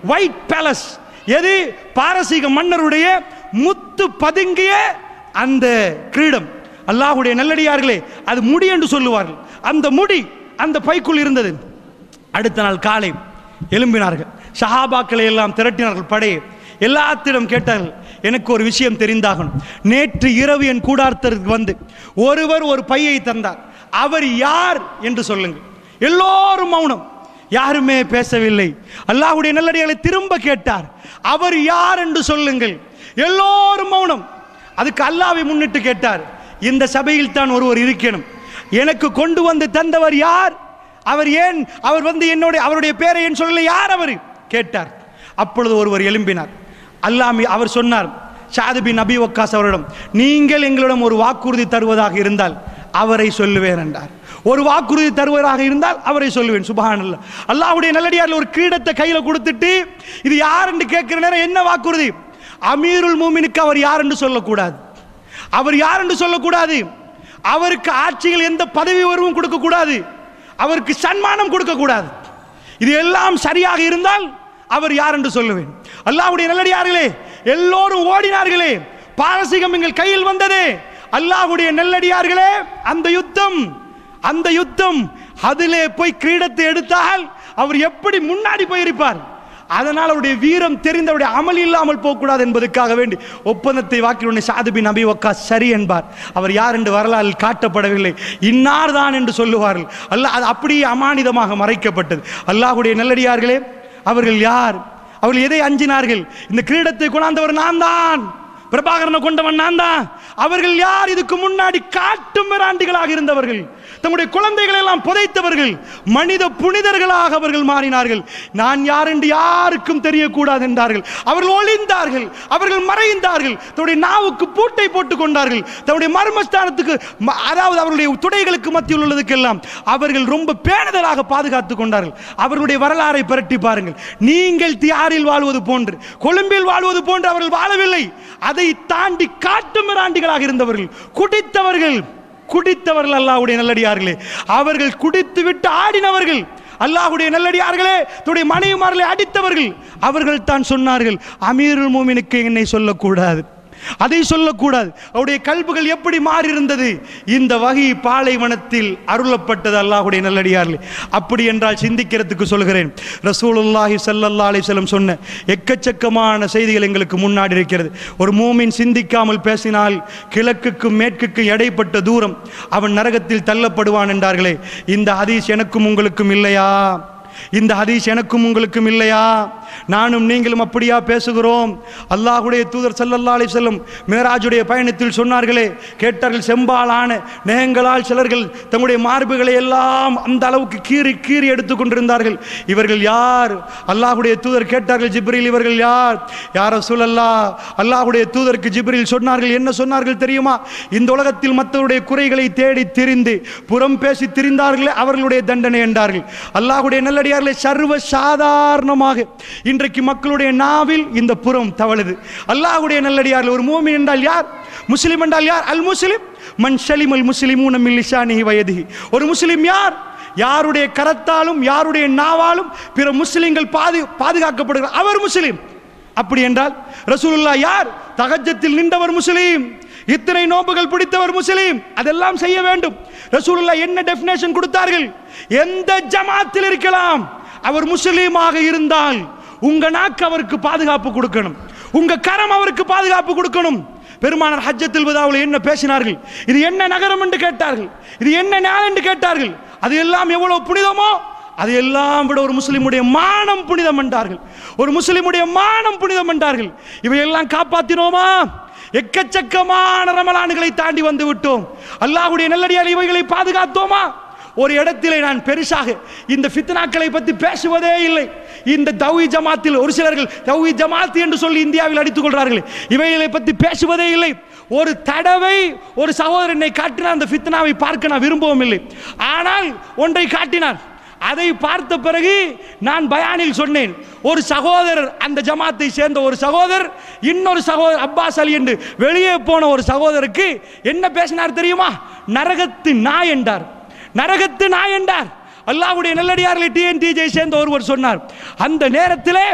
ஒயிட் பேலஸ் எது பாரசீக மன்னருடைய முத்து பதுங்கிய அந்த கிரீடம் அல்லாஹ்வுடைய நல்லடியார்களே அது முடி என்று சொல்லுவார்கள் அந்த முடி அந்த பைக்குள் இருந்தது அடுத்த நாள் காலை எழும்பினார்கள் சஹாபாக்களை எல்லாம் திரட்டினார்கள் படையை எல்லாத்திடம் கேட்டார்கள் எனக்கு ஒரு விஷயம் தெரிந்தாகணும் நேற்று இரவு என் கூடாரத்திற்கு வந்து ஒருவர் ஒரு பையை தந்தார் அவர் யார் என்று சொல்லுங்கள் எல்லோரும் மௌனம் யாருமே பேசவில்லை அல்லாஹ்வுடைய நல்லடியார்களை திரும்ப கேட்டார் அவர் யார் என்று சொல்லுங்கள் எல்லோரும் மௌனம் அதுக்கு அல்லாவை முன்னிட்டு கேட்டார் இந்த சபையில் தான் ஒருவர் இருக்கணும் எனக்கு கொண்டு வந்து தந்தவர் யார் அவர் ஏன் அவர் வந்து என்னுடைய அவருடைய பேரை ஏன் சொல்லல யார் அவர் கேட்டார் அப்பொழுது ஒருவர் எழும்பினார் அல்லாமி அவர் சொன்னார் ஷாது பின் நபி வக்காஸ் அவரிடம் நீங்கள் எங்களிடம் ஒரு வாக்குறுதி தருவதாக இருந்தால் அவரை சொல்லுவேன் என்றார் ஒரு வாக்குறுதி தருவதாக இருந்தால் அவரை சொல்லுவேன் சுபஹானல்லாஹ் அல்லாஹ்வுடைய நல்லடியாரில் ஒரு கிரீடத்தை கையில கொடுத்துட்டு இது யார் என்று கேட்கிற நேரம் என்ன வாக்குறுதி அமீருல் மூமினுக்கு அவர் யார் என்று சொல்லக்கூடாது அவர் யார் என்று சொல்லக்கூடாது அவருக்கு ஆட்சியில் எந்த பதவி உயர்வும் கொடுக்கக்கூடாது அவருக்கு சன்மானம் கொடுக்கக்கூடாது இது எல்லாம் சரியாக இருந்தால் அவர் யார் என்று சொல்லுவேன் அல்லாஹ்வுடைய நல்லடியார்களே எல்லோரும் ஓடினார்களே பாரசீகம் எங்கள் கையில் வந்ததே அல்லாஹ்வுடைய நல்லடியார்களே அந்த யுத்தம் அந்த யுத்தம் அதிலே போய் கிரீடத்தை எடுத்தால் அவர் எப்படி முன்னாடி போயிருப்பார் அதனால் அவருடைய வீரம் தெரிந்து அவருடைய அமல் இல்லாமல் போகக்கூடாது என்பதற்காக வேண்டி ஒப்பந்தத்தை வாக்கிலுடைய சாதுபின் நபி வக்கா சரி என்பார் அவர் யார் என்று வரலாறில் காட்டப்படவில்லை இன்னார் தான் என்று சொல்லுவார்கள் அல்லாஹ் அது அப்படியே அமானிதமாக மறைக்கப்பட்டது அல்லாஹ்வுடைய நல்லடியார்களே அவர்கள் யார் அவர்கள் எதை அஞ்சினார்கள் இந்த கிரீடத்தை கொண்டாந்தவர் நான் தான் பிரபாகரனை கொண்டவன் நான் தான் அவர்கள் யார் இதுக்கு முன்னாடி காட்டு மிராண்டிகளாக இருந்தவர்கள் தம்முடைய குழந்தைகளை எல்லாம் புதைத்தவர்கள் மனித புனிதர்களாக அவர்கள் மாறினார்கள் நான் யார் என்று யாருக்கும் தெரியக்கூடாது என்றார்கள் அவர்கள் ஒளிந்தார்கள் அவர்கள் மறைந்தார்கள் தன்னுடைய நாவுக்கு பூட்டை போட்டுக் கொண்டார்கள் தன்னுடைய மர்மஸ்தானத்துக்கு ம- அதாவது அவர்களுடைய துடைகளுக்கு மத்தியில் உள்ளதுக்கெல்லாம் அவர்கள் ரொம்ப பேணுதலாக பாதுகாத்துக் கொண்டார்கள் அவர்களுடைய வரலாறை புரட்டி பாருங்கள் நீங்கள் தியாரில் வாழ்வது போன்று கொழும்பில் வாழ்வது போன்று அவர்கள் வாழவில்லை அதை தாண்டி காட்டு மிராண்டிகளாக இருந்தவர்கள் குடித்தவர்கள் குடித்தவர்கள் அல்லாஹ்வுடைய நல்லடியார்களே அவர்கள் குடித்து விட்டு ஆடினவர்கள் அல்லாஹ்வுடைய நல்லடியார்களே தன்னுடைய மனைவிமார்களை அடித்தவர்கள் அவர்கள் தான் சொன்னார்கள் அமீருல் மூமினுக்கு என்னை சொல்லக்கூடாது அதை சொல்லக்கூடாது அவருடைய கல்புகள் எப்படி மாறி இருந்தது இந்த வகை பாலைவனத்தில் அருளப்பட்டது அல்லாஹ்வுடைய நல்லடியார்களே அப்படி என்றால் சிந்திக்கிறதுக்கு சொல்கிறேன் ரசூலுல்லாஹி ஸல்லல்லாஹு அலைஹி வஸல்லம் சொன்ன எக்கச்சக்கமான செய்திகள் எங்களுக்கு முன்னாடி இருக்கிறது ஒரு மூமின் சிந்திக்காமல் பேசினால் கிழக்குக்கும் மேற்குக்கும் இடைப்பட்ட தூரம் அவன் நரகத்தில் தள்ளப்படுவான் என்றார்களே இந்த ஹதீஸ் எனக்கும் உங்களுக்கும் இல்லையா இந்த ஹதீஸ் எனக்கும் உங்களுக்கும் இல்லையா நானும் நீங்களும் அப்படியா பேசுகிறோம் அல்லாஹ்வுடைய தூதர் ஸல்லல்லாஹு அலைஹி வஸல்லம் மேராஜுடைய பயணத்தில் சொன்னார்களே கேட்டார்கள் செம்பாலான நேகங்களால் சிலர்கள் தங்களுடைய மார்புகளை எல்லாம் அந்த அளவுக்கு கீறி கீறி எடுத்துக் கொண்டிருந்தார்கள் இவர்கள் யார் அல்லாஹ்வுடைய தூதர் கேட்டார்கள் ஜிப்ரீல் இவர்கள் யார் யார் ரசூலல்லா அல்லாஹ்வுடைய தூதருக்கு ஜிப்ரீல் சொன்னார்கள் என்ன சொன்னார்கள் தெரியுமா இந்த உலகத்தில் மற்றவருடைய குறைகளை தேடி திரிந்து புறம் பேசி திரிந்தார்களே அவர்களுடைய தண்டனை என்றார்கள் அல்லாஹ்வுடைய நல்லடியார்களே சர்வ சாதாரணமாக இன்றைக்கு மக்களுடைய நாவில் இந்த புறம் தவழுது அல்லாஹ்வுடைய நல்லடியார்கள் ஒரு மூமின் என்றால் யார் முஸ்லிம் என்றால் யார் அல் முஸ்லிம் மன் ஷலிம் அல் முஸ்லிமூன மின் லிசானிஹி வயதிஹி ஒரு முஸ்லிம் யார் யாருடைய கரத்தாலும் யாருடைய நாவாலும் பிற முஸ்லிம்கள் பாது பாதுகாக்கப்படுகிறார் அவர் முஸ்லிம் அப்படி என்றால் ரசூலுல்லாஹ் யார் தகஜத்தில் நின்றவர் முஸ்லீம் இத்தனை நோன்புகள் பிடித்தவர் முஸ்லீம் அதெல்லாம் செய்ய வேண்டும் ரசூலுல்லாஹ் என்ன டெஃபினேஷன் கொடுத்தார்கள் எந்த ஜமாத்தில் இருக்கலாம் அவர் முஸ்லீமாக இருந்தால் உங்க நாக்கு அவருக்கு பாதுகாப்பு கொடுக்கணும் உங்க கரம் அவருக்கு பாதுகாப்பு கொடுக்கணும் பெருமானார் ஹஜ்ஜத்தில் விதாவில் என்ன பேசினார்கள் இது என்ன நகரம் என்று கேட்டார்கள் இது என்ன நாள் என்று கேட்டார்கள் அது எல்லாம் எவ்வளவு புனிதமோ அது எல்லாம் விட ஒரு முஸ்லிமுடைய மானம் புனிதம் என்றார்கள் ஒரு முஸ்லிமுடைய மானம் புனிதம் என்றார்கள் இவையெல்லாம் காப்பாத்தினோமா எக்கச்சக்கமான ரமலான்களை தாண்டி வந்து விட்டோம் அல்லாஹ்வுடைய நல்லடியார் இவைகளை பாதுகாத்தோமா ஒரு இடத்திலே நான் பெருசாக இந்த ஃபித்னாக்களை பற்றி பேசுவதே இல்லை இந்த தௌஹி ஜமாத்தில் ஒரு சிலர்கள் தௌஹி ஜமாத் என்று சொல்லி இந்தியாவில் அடித்துக் கொள்றார்கள் இவைகளை பற்றி பேசுவதே இல்லை ஒரு தடவை ஒரு சகோதரனை காட்டினார் அந்த ஃபித்னாவை பார்க்க நான் விரும்பவும் இல்லை ஆனால் ஒன்றை காட்டினார் அதை பார்த்த பிறகு நான் பயானில் சொன்னேன் ஒரு சகோதரர் அந்த ஜமாத்தை சேர்ந்த ஒரு சகோதரர் இன்னொரு சகோதரர் அப்பாஸ் அலி என்று வெளியே போன ஒரு சகோதரருக்கு என்ன பேசினார் தெரியுமா நரகத்து நாய் என்றார் நரகத்து நாய் என்றார் அல்லாஹ்வுடைய நல்லடியார்களை டிஎன்டிஜை சேர்ந்த ஒருவர் சொன்னார் அந்த நேரத்திலே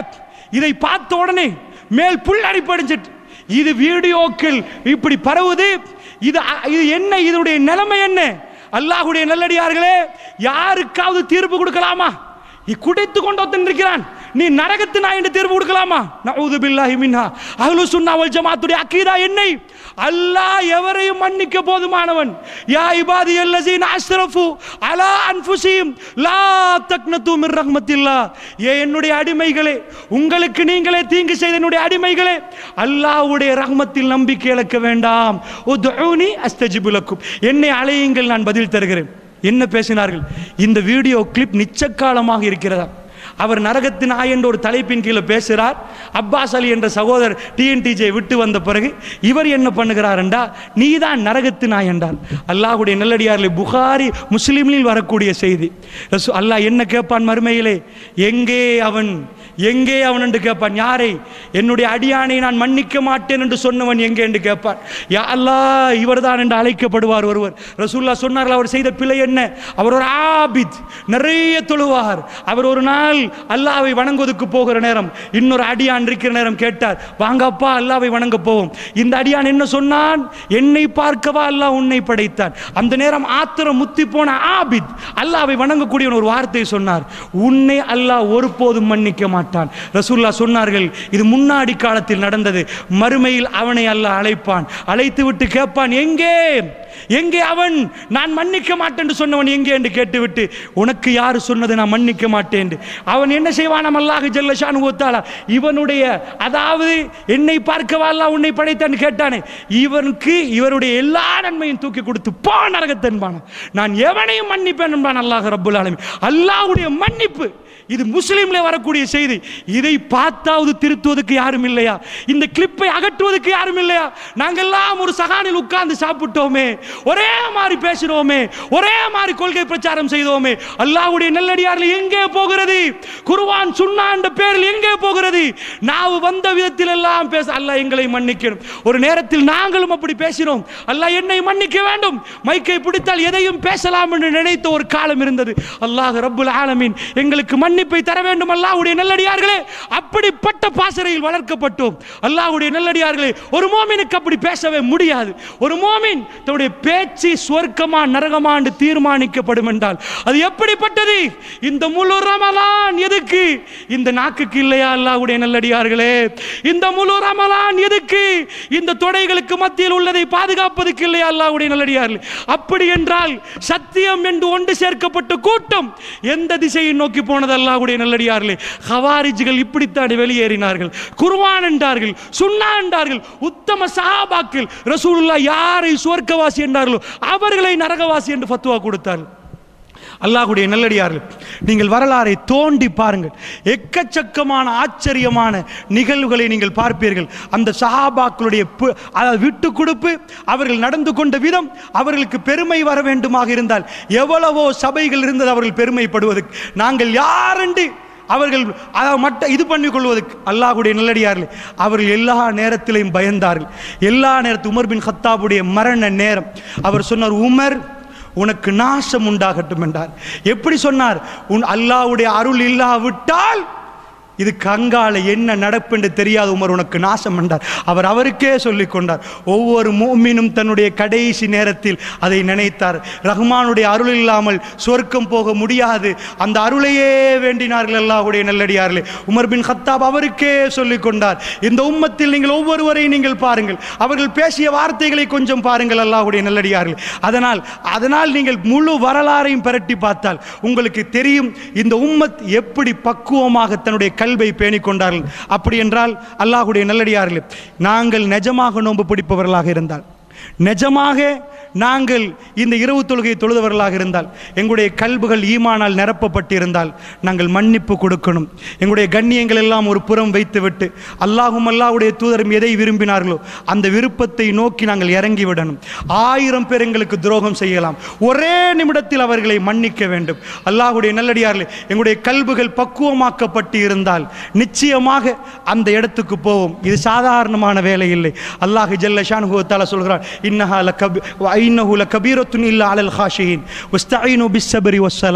இதை பார்த்த உடனே மேல் புல்லரிப்படைஞ்சிட்டு இது வீடியோக்கள் இப்படி பரவுது இது அ- இது என்ன இதனுடைய நிலைமை என்ன அல்லாஹ்வுடைய நல்லடியார்களே யாருக்காவது தீர்ப்பு கொடுக்கலாமா இ- குடித்து கொண்டு ஒருத்தன் இருக்கிறான் நீ நரகத்து நான் என்று தீர்ப்பு கொடுக்கலாமா நவுது பில்லாஹி மின்ஹா அஹ்லு சுன்னா வல் ஜமாத்துடைய அக்கீதா என்னை அல்லாஹ் எவரையும் மன்னிக்க போதுமானவன் யா இபாதி அல்லஸீன அஸ்ரஃபு அலா அன்ஃபுஸிஹிம் லா தக்னது மிர் ரஹ்மத்தில்லாஹ் ஏ என்னுடைய அடிமைகளே உங்களுக்கு நீங்களே தீங்கு செய்த என்னுடைய அடிமைகளே அல்லாஹ்வுடைய ரஹ்மத்தில் நம்பிக்கை இழக்க வேண்டாம் உத்ஊனி அஸ்தஜிபு லக்கும் என்னை அழையுங்கள் நான் பதில் தருகிறேன் என்ன பேசினார்கள் இந்த வீடியோ கிளிப் நிச்சக்காலமாக இருக்கிறதா அவர் நரகத்து நாய் என்ற ஒரு தலைப்பின் கீழே பேசுகிறார் அப்பாஸ் அலி என்ற சகோதரர் டிஎன்டிஜே விட்டு வந்த பிறகு இவர் என்ன பண்ணுகிறார் என்றா நீதான் நரகத்து நாய் என்றார் அல்லாஹ்வுடைய நல்லடியாரில் புகாரி முஸ்லிம்லில் வரக்கூடிய செய்தி ரசூ- அல்லாஹ் என்ன கேட்பான் மறுமையிலே எங்கே அவன் எங்கே அவன் என்று கேட்பான் யாரை என்னுடைய அடியானை நான் மன்னிக்க மாட்டேன் என்று சொன்னவன் எங்கே என்று கேட்பான் யா அல்லாஹ் இவர்தான் என்று அழைக்கப்படுவார் ஒருவர் ரசூல்லா சொன்னார்கள் அவர் செய்த பிழை என்ன அவர் ஒரு ஆபித் நிறைய தொழுவார் அவர் ஒரு நாள் அல்லாவை வணங்குவதற்கு போகிற நேரம் இன்னொரு அடியான் இருக்கிற நேரம் கேட்டார் வாங்கப்பா அல்லாவை வணங்க போவோம் இந்த அடியான் என்ன சொன்னான் என்னை பார்க்கவா அல்லாஹ் உன்னை படைத்தான் அந்த நேரம் ஆத்திரம் முத்தி போன ஆபித் அல்லாவை வணங்கக்கூடிய ஒரு வார்த்தை சொன்னார் உன்னை அல்லாஹ் ஒருபோதும் மன்னிக்க மாட்டான் ரசூல்லா சொன்னார்கள் இது முன்னாடி காலத்தில் நடந்தது மறுமையில் அவனை அல்லாஹ் அழைப்பான் அழைத்து விட்டு கேட்பான் எங்கே எங்கே அவன் நான் மன்னிக்க மாட்டேன் என்று சொன்னவன் எங்கே என்று கேட்டுவிட்டு உனக்கு யார் சொன்னது நான் மன்னிக்க மாட்டேன் என்று. அவன் என்ன செய்வான் அல்லாஹ் ஜல்லஷான் ஓத்தாளா இவனுடைய அதாவது என்னை பார்க்கவா அல்லாஹ் உன்னை படைத்தான் கேட்டானே இவனுக்கு இவருடைய எல்லா நன்மையும் தூக்கி கொடுத்து போ நரகத்தன்பான நான் எவனையும் மன்னிப்பேன் என்பான் அல்லாஹ் ரப்புல் ஆலமீன் அல்லாஹ்வுடைய மன்னிப்பு இது முஸ்லீம்ல வரக்கூடிய செய்தி இதை பார்த்தாவது திருத்துவதற்கு யாரும் இல்லையா இந்த கிளிப்பை அகற்றுவதற்கு யாரும் இல்லையா நாங்கெல்லாம் ஒரு சகானில் உட்கார்ந்து சாப்பிட்டோமே ஒரே மாதிரி பேசினோமே ஒரே மாதிரி கொள்கை பிரச்சாரம் செய்தோமே அல்லாஹ்வுடைய நல்லடியாரில் எங்கே போகிறது குர்ஆன் சுன்னா என்ற பேரில் எங்கே போகிறது நாவு வந்த விதத்தில் எல்லாம் பேச அல்லாஹ் எங்களை மன்னிக்கணும் ஒரு நேரத்தில் நாங்களும் அப்படி பேசினோம் அல்லாஹ் என்னை மன்னிக்க வேண்டும் மைக்கை பிடித்தால் எதையும் பேசலாம் என்று நினைத்த ஒரு காலம் இருந்தது அல்லாஹ் ரப்புல் ஆலமீன் எங்களுக்கு மன்னிப்பை தர வேண்டும் அல்லாஹ்வுடைய நல்லடியார்களே அப்படிப்பட்ட பாசறையில் வளர்க்கப்பட்டோம் அல்லாஹ்வுடைய நல்லடியார்களே ஒரு மோமினுக்கு அப்படி பேசவே முடியாது ஒரு மோமின் தன்னுடைய பேச்சு சொர்க்கமா நரகமா என்று தீர்மானிக்கப்படும் என்றால் அது எப்படிப்பட்டது இந்த முழு ரமலான் எதுக்கு இந்த நாக்குக்கு இல்லையா அல்லாஹ்வுடைய நல்லடியார்களே இந்த முழு ரமலான் எதுக்கு இந்த தொடைகளுக்கு மத்தியில் உள்ளதை பாதுகாப்பதற்கு இல்லையா அல்லாஹ்வுடைய நல்லடியார்களே அப்படி என்றால் சத்தியம் என்று ஒன்று சேர்க்கப்பட்ட கூட்டம் எந்த திசையை நோக்கி போனது அல்லாஹ்வுடைய நல்லடியார்களே ஹவாரிஜ்கள் இப்படித்தான் வெளியேறினார்கள் குர்ஆன் என்றார்கள் சுன்னா என்றார்கள் உத்தம சஹாபாக்கள் ரசூலுல்லாஹ் யாரை சுவர்க்கவாசி என்றார்களோ அவர்களை நரகவாசி என்று ஃபத்வா கொடுத்தார்கள் அல்லாஹ்வுடைய நல்லடியார்கள் நீங்கள் வரலாறை தோண்டி பாருங்கள் எக்கச்சக்கமான ஆச்சரியமான நிகழ்வுகளை நீங்கள் பார்ப்பீர்கள் அந்த சஹாபாக்களுடைய பு- அதாவது விட்டு கொடுப்பு அவர்கள் நடந்து கொண்ட விதம் அவர்களுக்கு பெருமை வர வேண்டுமாக இருந்தால் எவ்வளவோ சபைகள் இருந்தது அவர்கள் பெருமைப்படுவதற்கு நாங்கள் யாரென்று அவர்கள் அதை மட்ட இது பண்ணிக் கொள்வதற்கு அல்லாஹ்வுடைய நல்லடியார்கள் அவர்கள் எல்லா நேரத்திலையும் பயந்தார்கள் எல்லா நேரத்து உமர் பின் ஹத்தாபுடைய மரண நேரம் அவர் சொன்னார் உமர் உனக்கு நாசம் உண்டாகட்டும் என்றார் எப்படி சொன்னார் உன் அல்லாஹ்வுடைய அருள் இல்லாவிட்டால் இது கங்கால என்ன நடப்பென்று தெரியாது உமர் உனக்கு நாசம் என்றார் அவர் அவருக்கே சொல்லிக் கொண்டார் ஒவ்வொரு மூமினும் தன்னுடைய கடைசி நேரத்தில் அதை நினைத்தார் ரஹ்மானுடைய அருள் இல்லாமல் சொர்க்கம் போக முடியாது அந்த அருளையே வேண்டினார்கள் அல்லாஹ்வுடைய நல்லடியார்களே உமர் பின் ஹத்தாப் அவருக்கே சொல்லிக் கொண்டார் இந்த உம்மத்தில் நீங்கள் ஒவ்வொருவரையும் நீங்கள் பாருங்கள் அவர்கள் பேசிய வார்த்தைகளை கொஞ்சம் பாருங்கள் அல்லாஹ்வுடைய நல்லடியார்கள் அதனால் அதனால் நீங்கள் முழு வரலாறையும் பிரட்டி பார்த்தால் உங்களுக்கு தெரியும் இந்த உம்மத் எப்படி பக்குவமாக தன்னுடைய கல்வை பேணிக் கொண்டார்கள் அப்படி என்றால் அல்லாஹ்வுடைய நல்லடியார்களே நாங்கள் நிஜமாக நோன்பு பிடிப்பவர்களாக இருந்தால் நிஜமாக நாங்கள் இந்த இரவு தொழுகையை தொழுதவர்களாக இருந்தால் எங்களுடைய கல்புகள் ஈமானால் நிரப்பப்பட்டிருந்தால் நாங்கள் மன்னிப்பு கொடுக்கணும் எங்களுடைய கண்ணியங்கள் எல்லாம் ஒரு புறம் வைத்துவிட்டு அல்லாஹும் அல்லாஹ்வுடைய தூதரும் எதை விரும்பினார்களோ அந்த விருப்பத்தை நோக்கி நாங்கள் இறங்கி விடணும் ஆயிரம் பேர் எங்களுக்கு துரோகம் செய்யலாம் ஒரே நிமிடத்தில் அவர்களை மன்னிக்க வேண்டும் அல்லாஹ்வுடைய நல்லடியார்களே எங்களுடைய கல்புகள் பக்குவமாக்கப்பட்டு இருந்தால் நிச்சயமாக அந்த இடத்துக்கு போவோம் இது சாதாரணமான வேலை இல்லை அல்லாஹ் ஜல்ல ஷானுகுவத்தால சொல்கிறார் இன்னஹா லகபி இன்னஹு லகபீரத்துன் இல்லா அலல் ஹாஷியின் வஸ்தஈனு பிஸ்ஸபரி வஸ்ஸலாம்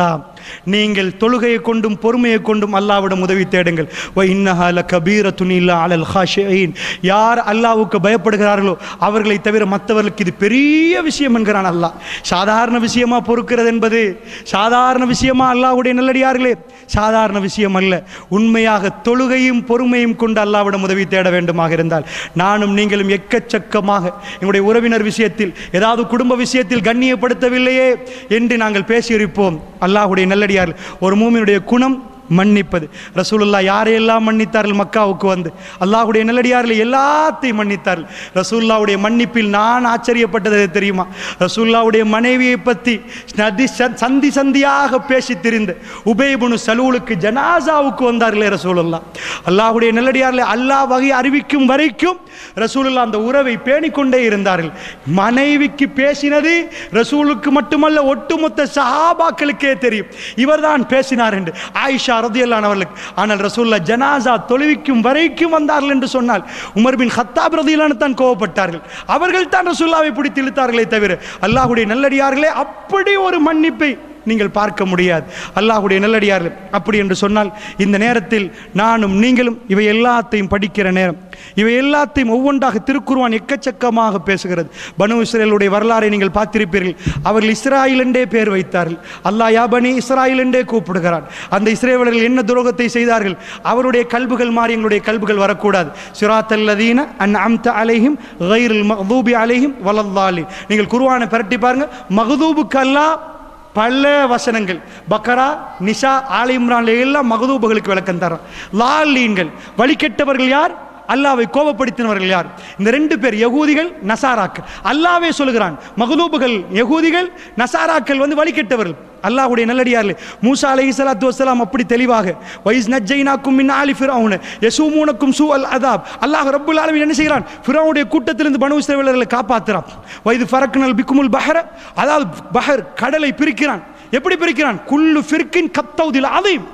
நீங்கள் தொழுகையை கொண்டும் பொறுமையை கொண்டும் அல்லாவிடம் உதவி தேடுங்கள் வ இன்னஹால கபீர துணில்லா அலல் ஹாஷின் யார் அல்லாவுக்கு பயப்படுகிறார்களோ அவர்களை தவிர மற்றவர்களுக்கு இது பெரிய விஷயம் என்கிறான் அல்லாஹ் சாதாரண விஷயமா பொறுக்கிறது என்பது சாதாரண விஷயமா அல்லாஹ்வுடைய நல்லடியார்களே சாதாரண விஷயம் அல்ல உண்மையாக தொழுகையும் பொறுமையும் கொண்டு அல்லாவிடம் உதவி தேட வேண்டுமாக இருந்தால் நானும் நீங்களும் எக்கச்சக்கமாக எங்களுடைய உறவினர் விஷயத்தில் ஏதாவது குடும்ப விஷயத்தில் கண்ணியப்படுத்தவில்லையே என்று நாங்கள் பேசியிருப்போம் அல்லாஹ்வுடைய நல்லடியார்கள் ஒரு மூமியினுடைய குணம் மன்னிப்பது ரசூலுல்லா யாரையெல்லாம் மன்னித்தார்கள் மக்காவுக்கு வந்து அல்லாஹ்வுடைய நல்லடியார்கள் எல்லாத்தையும் மன்னித்தார்கள் ரசூல்லாவுடைய மன்னிப்பில் நான் ஆச்சரியப்பட்டது எது தெரியுமா ரசூல்லாவுடைய மனைவியை பற்றி நதி ச- சந்தி சந்தியாக பேசி திரிந்த உபேபுனு சலூலுக்கு ஜனாசாவுக்கு வந்தார்களே ரசூலுல்லா அல்லாஹ்வுடைய நல்லடியார்களே அல்லாஹ் வகை அறிவிக்கும் வரைக்கும் ரசூலுல்லா அந்த உறவை பேணிக்கொண்டே இருந்தார்கள் மனைவிக்கு பேசினது ரசூலுக்கு மட்டுமல்ல ஒட்டுமொத்த சஹாபாக்களுக்கே தெரியும் இவர்தான் பேசினார் என்று ஆயிஷா ரதியல்லான் அவர்களுக்கு ஆனால் ரசூல்லா ஜனாசா தொழுவிக்கும் வரைக்கும் வந்தார்கள் என்று சொன்னால் உமர் பின் ஹத்தாப் ரதியல்லான் தான் கோவப்பட்டார்கள் அவர்கள் தான் ரசூல்லாவை பிடித்து இழுத்தார்களே தவிர அல்லாஹ்வுடைய நல்லடியார்களே அப்படி ஒரு மன்னிப்பை நீங்கள் பார்க்க முடியாது அல்லாஹ்வுடைய நல்லடியார்கள் அப்படி என்று சொன்னால் இந்த நேரத்தில் நானும் நீங்களும் இவை எல்லாத்தையும் படிக்கிற நேரம் இவை எல்லாத்தையும் ஒவ்வொன்றாக திருக்குர்ஆன் எக்கச்சக்கமாக பேசுகிறது பனு இஸ்ரேலுடைய வரலாறை நீங்கள் பார்த்திருப்பீர்கள் அவர்கள் இஸ்ராயில் என்றே பேர் வைத்தார்கள் அல்லாஹ் யா பனி இஸ்ராயில் என்றே கூப்பிடுகிறான் அந்த இஸ்ரேலர்கள் என்ன துரோகத்தை செய்தார்கள் அவருடைய கல்புகள் மாறி எங்களுடைய கல்புகள் வரக்கூடாது சிராத்தல்லதீன அன் அம்த அலைஹிம் கைருல் மஹதூபி அலைஹிம் வலல்லாலி நீங்கள் குர்ஆனை பிரட்டி பாருங்க மகதூபுக்கு அல்லாஹ் பல வசனங்கள் பக்கரா நிஷா ஆலி இம்ரான்ல எல்லாம் மகதூபுகளுக்கு விளக்கம் தரோம் லாலீன்கள் வழிகெட்டவர்கள் யார் அல்லாவை கோபப்படுத்தினவர்கள் யார் இந்த ரெண்டு பேர் யகூதிகள் நசாராக்கள் அல்லாவே சொல்கிறான் மகதூபுகள் யகூதிகள் நசாராக்கள் வந்து வழிகெட்டவர்கள் அல்லாஹ்வுடைய நல்லடியார்களே மூசா அலைஹி ஸலாத்து வஸலாம் அப்படி தெளிவாக வைஸ் நஜ்ஜைனாக்கும் மின் ஆலி ஃபிரௌன யசூமூனக்கும் சூ அல் அதாப் அல்லாஹ் ரப்புல் ஆலமீன் என்ன செய்கிறான் ஃபிரௌனுடைய கூட்டத்திலிருந்து பனு இஸ்ரவேலர்களை காப்பாத்துறான் வைது ஃபரக்னல் பிக்குமுல் பஹர அதாவது பஹர் கடலை பிரிக்கிறான் எப்படி பிரிக்கிறான் குல்லு ஃபிர்கின் கத்தௌதில் அதையும்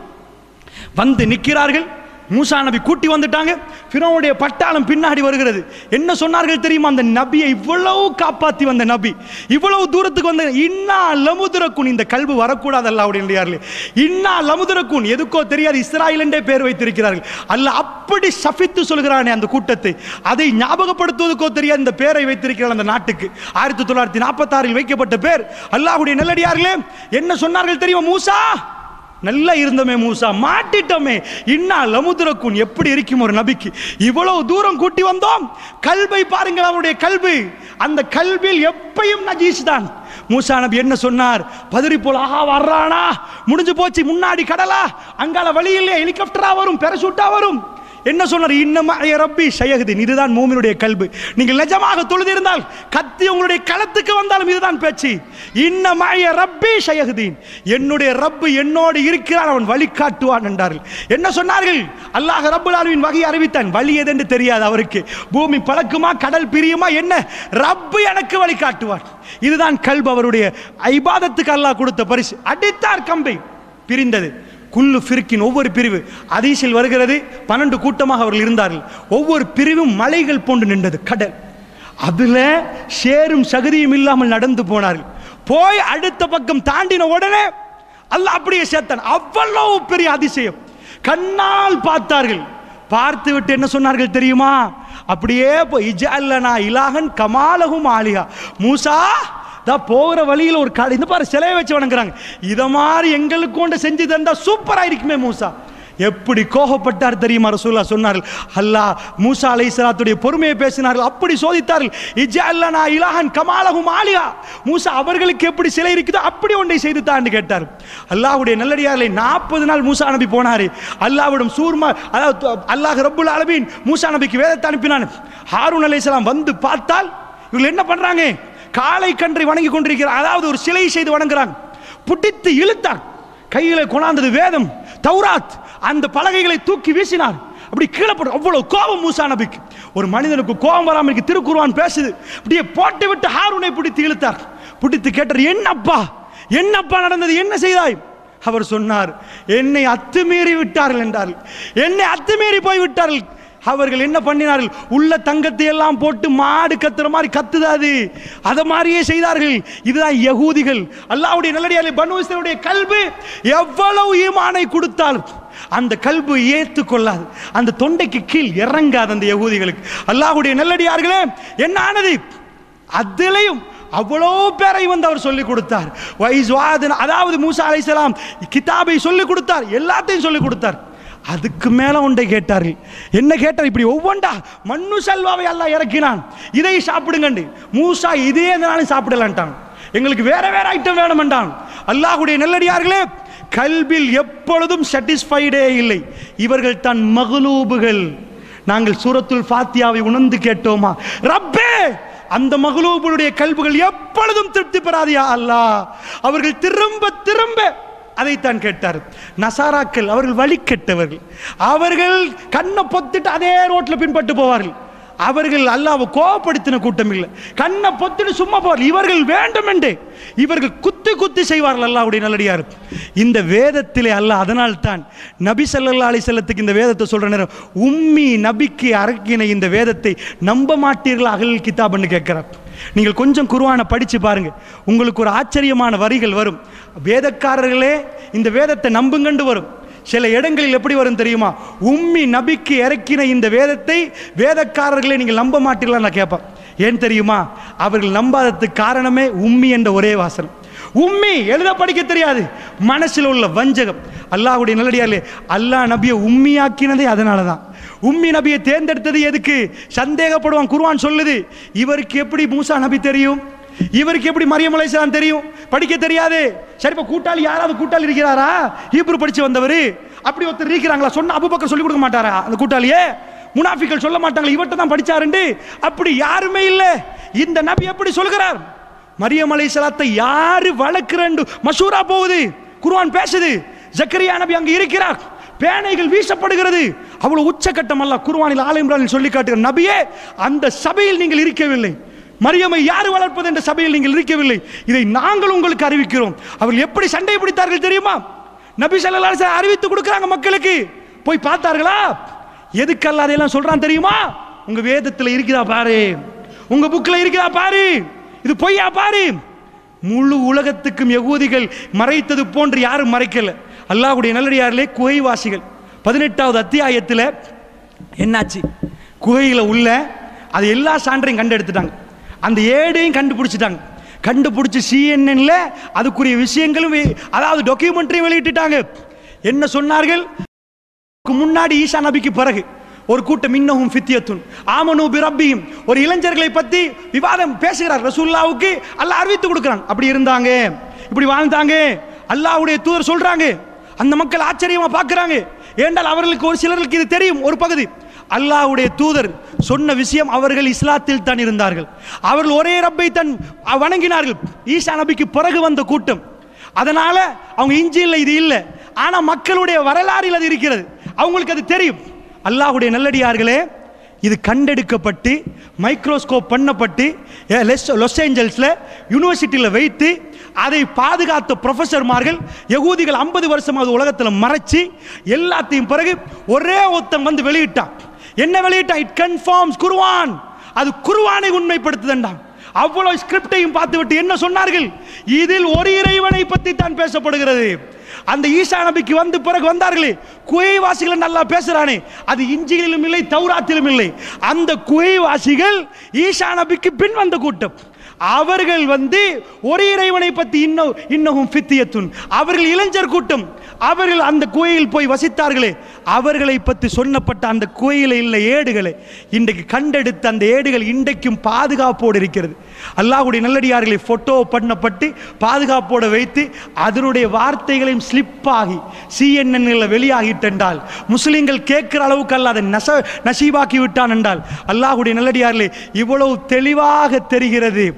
வந்து நிற்கிறார்கள் மூசா நபி கூட்டி வந்துட்டாங்க ஃபிரௌனுடைய பட்டாளம் பின்னாடி வருகிறது என்ன சொன்னார்கள் தெரியுமா அந்த நபியை இவ்வளவு காப்பாத்தி வந்த நபி இவ்வளவு தூரத்துக்கு வந்த இன்னா லமுதுரக்குன் இந்த கல்வி வரக்கூடாது அல்லாவுடைய இல்லையார்களே இன்னா லமுதுரக்குன் எதுக்கோ தெரியாது இஸ்ராயல் என்றே பேர் வைத்திருக்கிறார்கள் அல்ல அப்படி சபித்து சொல்கிறானே அந்த கூட்டத்தை அதை ஞாபகப்படுத்துவதற்கோ தெரியாது இந்த பேரை வைத்திருக்கிறார் அந்த நாட்டுக்கு ஆயிரத்தி தொள்ளாயிரத்தி நாற்பத்தாறில் வைக்கப்பட்ட பேர் அல்லாஹ்வுடைய நல்லடியார்களே என்ன சொன்னார்கள் தெரியுமா மூசா நல்லா இருந்தோமே மூசா மாட்டிட்டோமே இன்னா லமுதுரக்குன் எப்படி இருக்கும் ஒரு நபிக்கு இவ்வளவு தூரம் கூட்டி வந்தோம் கல்வை பாருங்கள் அவருடைய கல்வி அந்த கல்வியில் எப்பயும் நஜீஸ் தான் மூசா நபி என்ன சொன்னார் பதறி போல் ஆஹா வர்றானா முடிஞ்சு போச்சு முன்னாடி கடலா அங்கால வழி இல்லையா ஹெலிகாப்டரா வரும் பெரசூட்டா வரும் என்ன சொன்னார் இன்னமா ரப்பி ஷயகுதீன் இதுதான் மூமினுடைய கல்வி நீங்கள் நிஜமாக தொழுதிருந்தால் கத்தி உங்களுடைய களத்துக்கு வந்தாலும் இதுதான் பேச்சு இன்னமாய ரப்பி ஷயகுதீன் என்னுடைய ரப்பு என்னோடு இருக்கிறான் அவன் வழி காட்டுவான் என்றார்கள் என்ன சொன்னார்கள் அல்லாஹ் ரப்புல் ஆலமீன் வகை அறிவித்தான் வழி எதென்று தெரியாது அவருக்கு பூமி பழக்குமா கடல் பிரியுமா என்ன ரப்பு எனக்கு வழி காட்டுவான் இதுதான் கல்பு அவருடைய ஐபாதத்துக்கு அல்லாஹ் கொடுத்த பரிசு அடித்தார் கம்பை பிரிந்தது குல்லு ஃபிர்கின் ஒவ்வொரு பிரிவு அதீசில் வருகிறது பன்னெண்டு கூட்டமாக அவர்கள் இருந்தார்கள் ஒவ்வொரு பிரிவும் மலைகள் போன்று நின்றது கடல் அதுல சேரும் சகதியும் இல்லாமல் நடந்து போனார்கள் போய் அடுத்த பக்கம் தாண்டின உடனே அல்லாஹ் அப்படியே சேர்த்தான் அவ்வளவு பெரிய அதிசயம் கண்ணால் பார்த்தார்கள் பார்த்து விட்டு என்ன சொன்னார்கள் தெரியுமா அப்படியே இஜல்லனா இலாகன் கமாலகும் ஆலியா மூசா தான் போகிற வழியில் ஒரு கடை இந்த பாரு சிலையை வச்சு வணங்குறாங்க இதை மாதிரி எங்களுக்கு கொண்டு செஞ்சு தந்தா சூப்பரா இருக்குமே மூசா எப்படி கோபப்பட்டார் தெரியுமா ரசூல்லா சொன்னார்கள் அல்லாஹ் மூசா அலைஹிஸ்ஸலாத்துடைய பொறுமையை பேசினார்கள் அப்படி சோதித்தார்கள் இஜல்லனா இலாஹன் கமாலஹும் ஆலியா மூசா அவர்களுக்கு எப்படி சிலை இருக்குதோ அப்படி ஒன்றை செய்து தான்னு கேட்டார் அல்லாஹ்வுடைய நல்லடியார்களை நாற்பது நாள் மூசா நபி போனாரு அல்லாஹ்விடம் சூர்மா அதாவது அல்லாஹ் ரப்புல் ஆலமீன் மூசா நபிக்கு வேதத்தை அனுப்பினான் ஹாரூன் அலைஹிஸ்ஸலாம் வந்து பார்த்தால் இவங்க என்ன பண்றாங்க காளை கன்றை வணங்கி கொண்டிருக்கிறார் அதாவது ஒரு சிலை செய்து வணங்குறாங்க புட்டித்து இழுத்தார் கையில கொண்டாந்தது வேதம் தௌராத் அந்த பலகைகளை தூக்கி வீசினார் அப்படி கீழே போட்டு அவ்வளவு கோபம் மூசா நபிக்கு ஒரு மனிதனுக்கு கோபம் வராமல் இருக்கு திருக்குர்ஆன் பேசுது அப்படியே போட்டு விட்டு ஹாரூனை பிடித்து இழுத்தார் பிடித்து கேட்டார் என்னப்பா என்னப்பா நடந்தது என்ன செய்தாய் அவர் சொன்னார் என்னை அத்துமீறி விட்டார்கள் என்றார்கள் என்னை அத்துமீறி போய் விட்டார்கள் அவர்கள் என்ன பண்ணினார்கள் உள்ள தங்கத்தை எல்லாம் போட்டு மாடு கத்துற மாதிரி கத்துதாது அதை மாதிரியே செய்தார்கள் இதுதான் யகூதிகள் அல்லாஹ்வுடைய நல்லடியாலே பனு இஸ்ரவேலுடைய கல்வி எவ்வளவு ஈமானை கொடுத்தாலும் அந்த கல்பு ஏற்றுக்கொள்ளாது அந்த தொண்டைக்கு கீழ் இறங்காது அந்த யகூதிகளுக்கு அல்லாஹ்வுடைய நல்லடியார்களே என்ன ஆனது அதிலையும் அவ்வளோ பேரை வந்து அவர் சொல்லிக் கொடுத்தார் வைஸ்வாதன் அதாவது மூசா அலைஹிஸ்ஸலாம் கிதாபை சொல்லிக் கொடுத்தார் எல்லாத்தையும் சொல்லிக் கொடுத்தார் அதுக்கு மேல ஒன்றை கேட்டார்கள் என்ன கேட்டார் இப்படி ஒவ்வொன்றா மண்ணு செல்வாவை அல்லாஹ் இறக்கினான் இதை சாப்பிடுங்கண்டு மூசா இதே நாளும் சாப்பிடலான்ட்டான் எங்களுக்கு வேற வேற ஐட்டம் வேணுமென்றான் அல்லாஹ்வுடைய நல்லடியார்களே கல்பில் எப்பொழுதும் சாட்டிஸ்ஃபைடே இல்லை இவர்கள் தான் மகளூபுகள் நாங்கள் சூரத்துல் ஃபாத்தியாவை உணர்ந்து கேட்டோமா ரப்பே அந்த மகளூபுடைய கல்புகள் எப்பொழுதும் திருப்தி பெறாதியா அல்லாஹ் அவர்கள் திரும்ப திரும்ப அதைத்தான் கேட்டார் நசாராக்கள் அவர்கள் வழிகெட்டவர்கள் அவர்கள் கண்ணை பொத்திட்டு அதே ரோட்ல பின்பட்டு போவார்கள் அவர்கள் அல்லாஹ்வை கோபப்படுத்தின கூட்டம் இல்லை கண்ணை பொத்திட்டு சும்மா போவார்கள் இவர்கள் வேண்டும் என்று இவர்கள் குத்தி குத்தி செய்வார்கள் அல்லாஹ்வுடைய நல்லடியார் இந்த வேதத்திலே அல்லாஹ் அதனால் தான் நபி ஸல்லல்லாஹு அலைஹி வஸல்லத்துக்கு இந்த வேதத்தை சொல்ற நேரம் உம்மி நபிக்கு அரக்கின இந்த வேதத்தை நம்ப மாட்டீர்களா அகல் கிதாப்னு கேட்கிறார் நீங்கள் கொஞ்சம் குர்ஆனை படிச்சு பாருங்க உங்களுக்கு ஒரு ஆச்சரியமான வரிகள் வரும் வேதக்காரர்களே இந்த வேதத்தை நம்புங்கண்டு வரும் சில இடங்களில் எப்படி வரும் தெரியுமா உம்மி நபிக்கு இறக்கின இந்த வேதத்தை வேதக்காரர்களே நீங்கள் நம்ப மாட்டீர்களா நான் கேட்பேன் ஏன் தெரியுமா அவர்கள் நம்பாததுக்கு காரணமே உம்மி என்ற ஒரே வாசனம் உம்மி எழுத படிக்க தெரியாது மனசில் உள்ள வஞ்சகம் அல்லாஹ்வுடைய நல்லடியார்களே அல்லாஹ் நபியை உம்மியாக்கினதே அதனால தான் உம்மி நபியை தேர்ந்தெடுத்தது எதுக்கு சந்தேகப்படுவான் குர்ஆன் சொல்லுது இவருக்கு எப்படி மூசா நபி தெரியும் இவருக்கு எப்படி மரியம் அலைஹிஸ்ஸலாம் தெரியும் படிக்க தெரியாது சரி இப்ப கூட்டாளி யாராவது கூட்டாளி இருக்கிறாரா ஹீப்ரு படிச்சு வந்தவர் அப்படி ஒருத்தர் இருக்கிறாங்களா சொன்ன அபூபக்கர் சொல்லி கொடுக்க மாட்டாரா அந்த கூட்டாளியே முனாஃபிக்கள் சொல்ல மாட்டாங்களா இவர்கிட்ட தான் படிச்சாருண்டு அப்படி யாருமே இல்லை இந்த நபி எப்படி சொல்கிறார் மரியம் அலைஹிஸ்ஸலாத்தை யாரு வளர்க்கிறண்டு மசூரா போகுது குர்ஆன் பேசுது ஜக்கரியா நபி அங்க இருக்கிறார் பேனைகள் வீசப்படுகிறது அவ்வளவு உச்சக்கட்டம் அல்ல குர்ஆனில் ஆல இம்ரானில் சொல்லி காட்டுகிற நபியே அந்த சபையில் நீங்கள் இருக்கவில்லை மரியமை யார் வளர்ப்பது என்ற சபையில் நீங்கள் இருக்கவில்லை இதை நாங்கள் உங்களுக்கு அறிவிக்கிறோம் அவர்கள் எப்படி சண்டை பிடித்தார்கள் தெரியுமா நபி ஸல்லல்லாஹு அலைஹி வஸல்லம் அறிவித்து கொடுக்குறாங்க மக்களுக்கு போய் பார்த்தார்களா எதுக்கல்ல அதையெல்லாம் சொல்றான் தெரியுமா உங்க வேதத்தில் இருக்கிறா பாரு உங்க புக்கில் இருக்கிறா பாரு இது பொய்யா பாரு முழு உலகத்துக்கும் யகூதிகள் மறைத்தது போன்று யாரும் மறைக்கல அல்லாஹ்வுடைய நல்லடியாரிலே குகைவாசிகள் பதினெட்டாவது அத்தியாயத்தில் என்னாச்சு குகையில் உள்ள அது எல்லா சான்றையும் கண்டெடுத்துட்டாங்க அந்த ஏடையும் கண்டுபிடிச்சிட்டாங்க கண்டுபிடிச்சி சிஎன்என்ல அதுக்குரிய விஷயங்களும் வெ- அதாவது டாக்குமெண்ட்ரியும் வெளியிட்டுட்டாங்க என்ன சொன்னார்கள் க்கு முன்னாடி ஈசா நபிக்கு பிறகு ஒரு கூட்டம் இன்னமும் ஃபித்தியத்துன் ஆமனு பிரப்பியும் ஒரு இளைஞர்களை பத்தி விவாதம் பேசுகிறார் ரசூல்லாவுக்கு அல்லாஹ் அறிவித்து கொடுக்குறான் அப்படி இருந்தாங்க இப்படி வாழ்ந்தாங்க அல்லாஹ்வுடைய தூதர் சொல்றாங்க அந்த மக்கள் ஆச்சரியமா பார்க்கறாங்க ஏண்டால் அவர்களுக்கு ஒரு சிலருக்கு இது தெரியும் ஒரு பகுதி அல்லாஹ்வுடைய தூதர் சொன்ன விஷயம் அவர்கள் இஸ்லாத்தில் தான் இருந்தார்கள் அவர்கள் ஒரே ரப்பை தான் வணங்கினார்கள் ஈசா நபிக்கு பிறகு வந்த கூட்டம் அதனால அவங்க இஞ்சியில் இது இல்லை ஆனா மக்களுடைய வரலாறில் அது இருக்கிறது அவங்களுக்கு அது தெரியும் அல்லாஹ்வுடைய நல்லடியார்களே இது கண்டெடுக்கப்பட்டு மைக்ரோஸ்கோப் பண்ணப்பட்டு ஏ, லெஸ் லாஸ் ஏஞ்சல்ஸில் யூனிவர்சிட்டியில் வைத்து அதை பாதுகாத்த ப்ரொஃபஸர்மார்கள் யகூதிகள் ஐம்பது வருஷமாவது உலகத்தில் மறைச்சு எல்லாத்தையும் பிறகு ஒரே ஒருத்தன் வந்து வெளியிட்டான் என்ன வெளியிட்டான் இட் கன்ஃபார்ம்ஸ் குர்ஆன் அது குர்ஆனை உண்மைப்படுத்துதண்டாம் அவ்வளவு ஸ்கிரிப்டையும் பார்த்துவிட்டு என்ன சொன்னார்கள் இதில் ஒரு இறைவனை பற்றி தான் பேசப்படுகிறது அந்த ஈசா நபிக்கு வந்து பிறகு வந்தார்களே குகைவாசிகள் நல்லா பேசுறானே அது இஞ்சியிலும் இல்லை தௌராத்திலும் இல்லை அந்த குகைவாசிகள் ஈசா நபிக்கு பின் வந்த கூட்டம் அவர்கள் வந்து ஒரு இறைவனை பற்றி இன்னும் இன்னமும் ஃபித்தியத்துன் அவர்கள் இளைஞர் கூட்டம் அவர்கள் அந்த குகையில் போய் வசித்தார்களே அவர்களை பற்றி சொன்னப்பட்ட அந்த குகையில் உள்ள ஏடுகளை இன்றைக்கு கண்டெடுத்த அந்த ஏடுகள் இன்றைக்கும் பாதுகாப்போடு இருக்கிறது அல்லாஹ்வுடைய நல்லடியார்களை ஃபோட்டோ பண்ணப்பட்டு பாதுகாப்போடு வைத்து அதனுடைய வார்த்தைகளையும் ஸ்லிப் ஆகி சிஎன்என்னில் வெளியாகிட்டென்றால் முஸ்லிம்கள் கேட்கிற அளவுக்கு அல்ல அதை நச நசீபாக்கி விட்டான் என்றால் அல்லாஹ்வுடைய நல்லடியார்களே இவ்வளவு தெளிவாக தெரிகிறது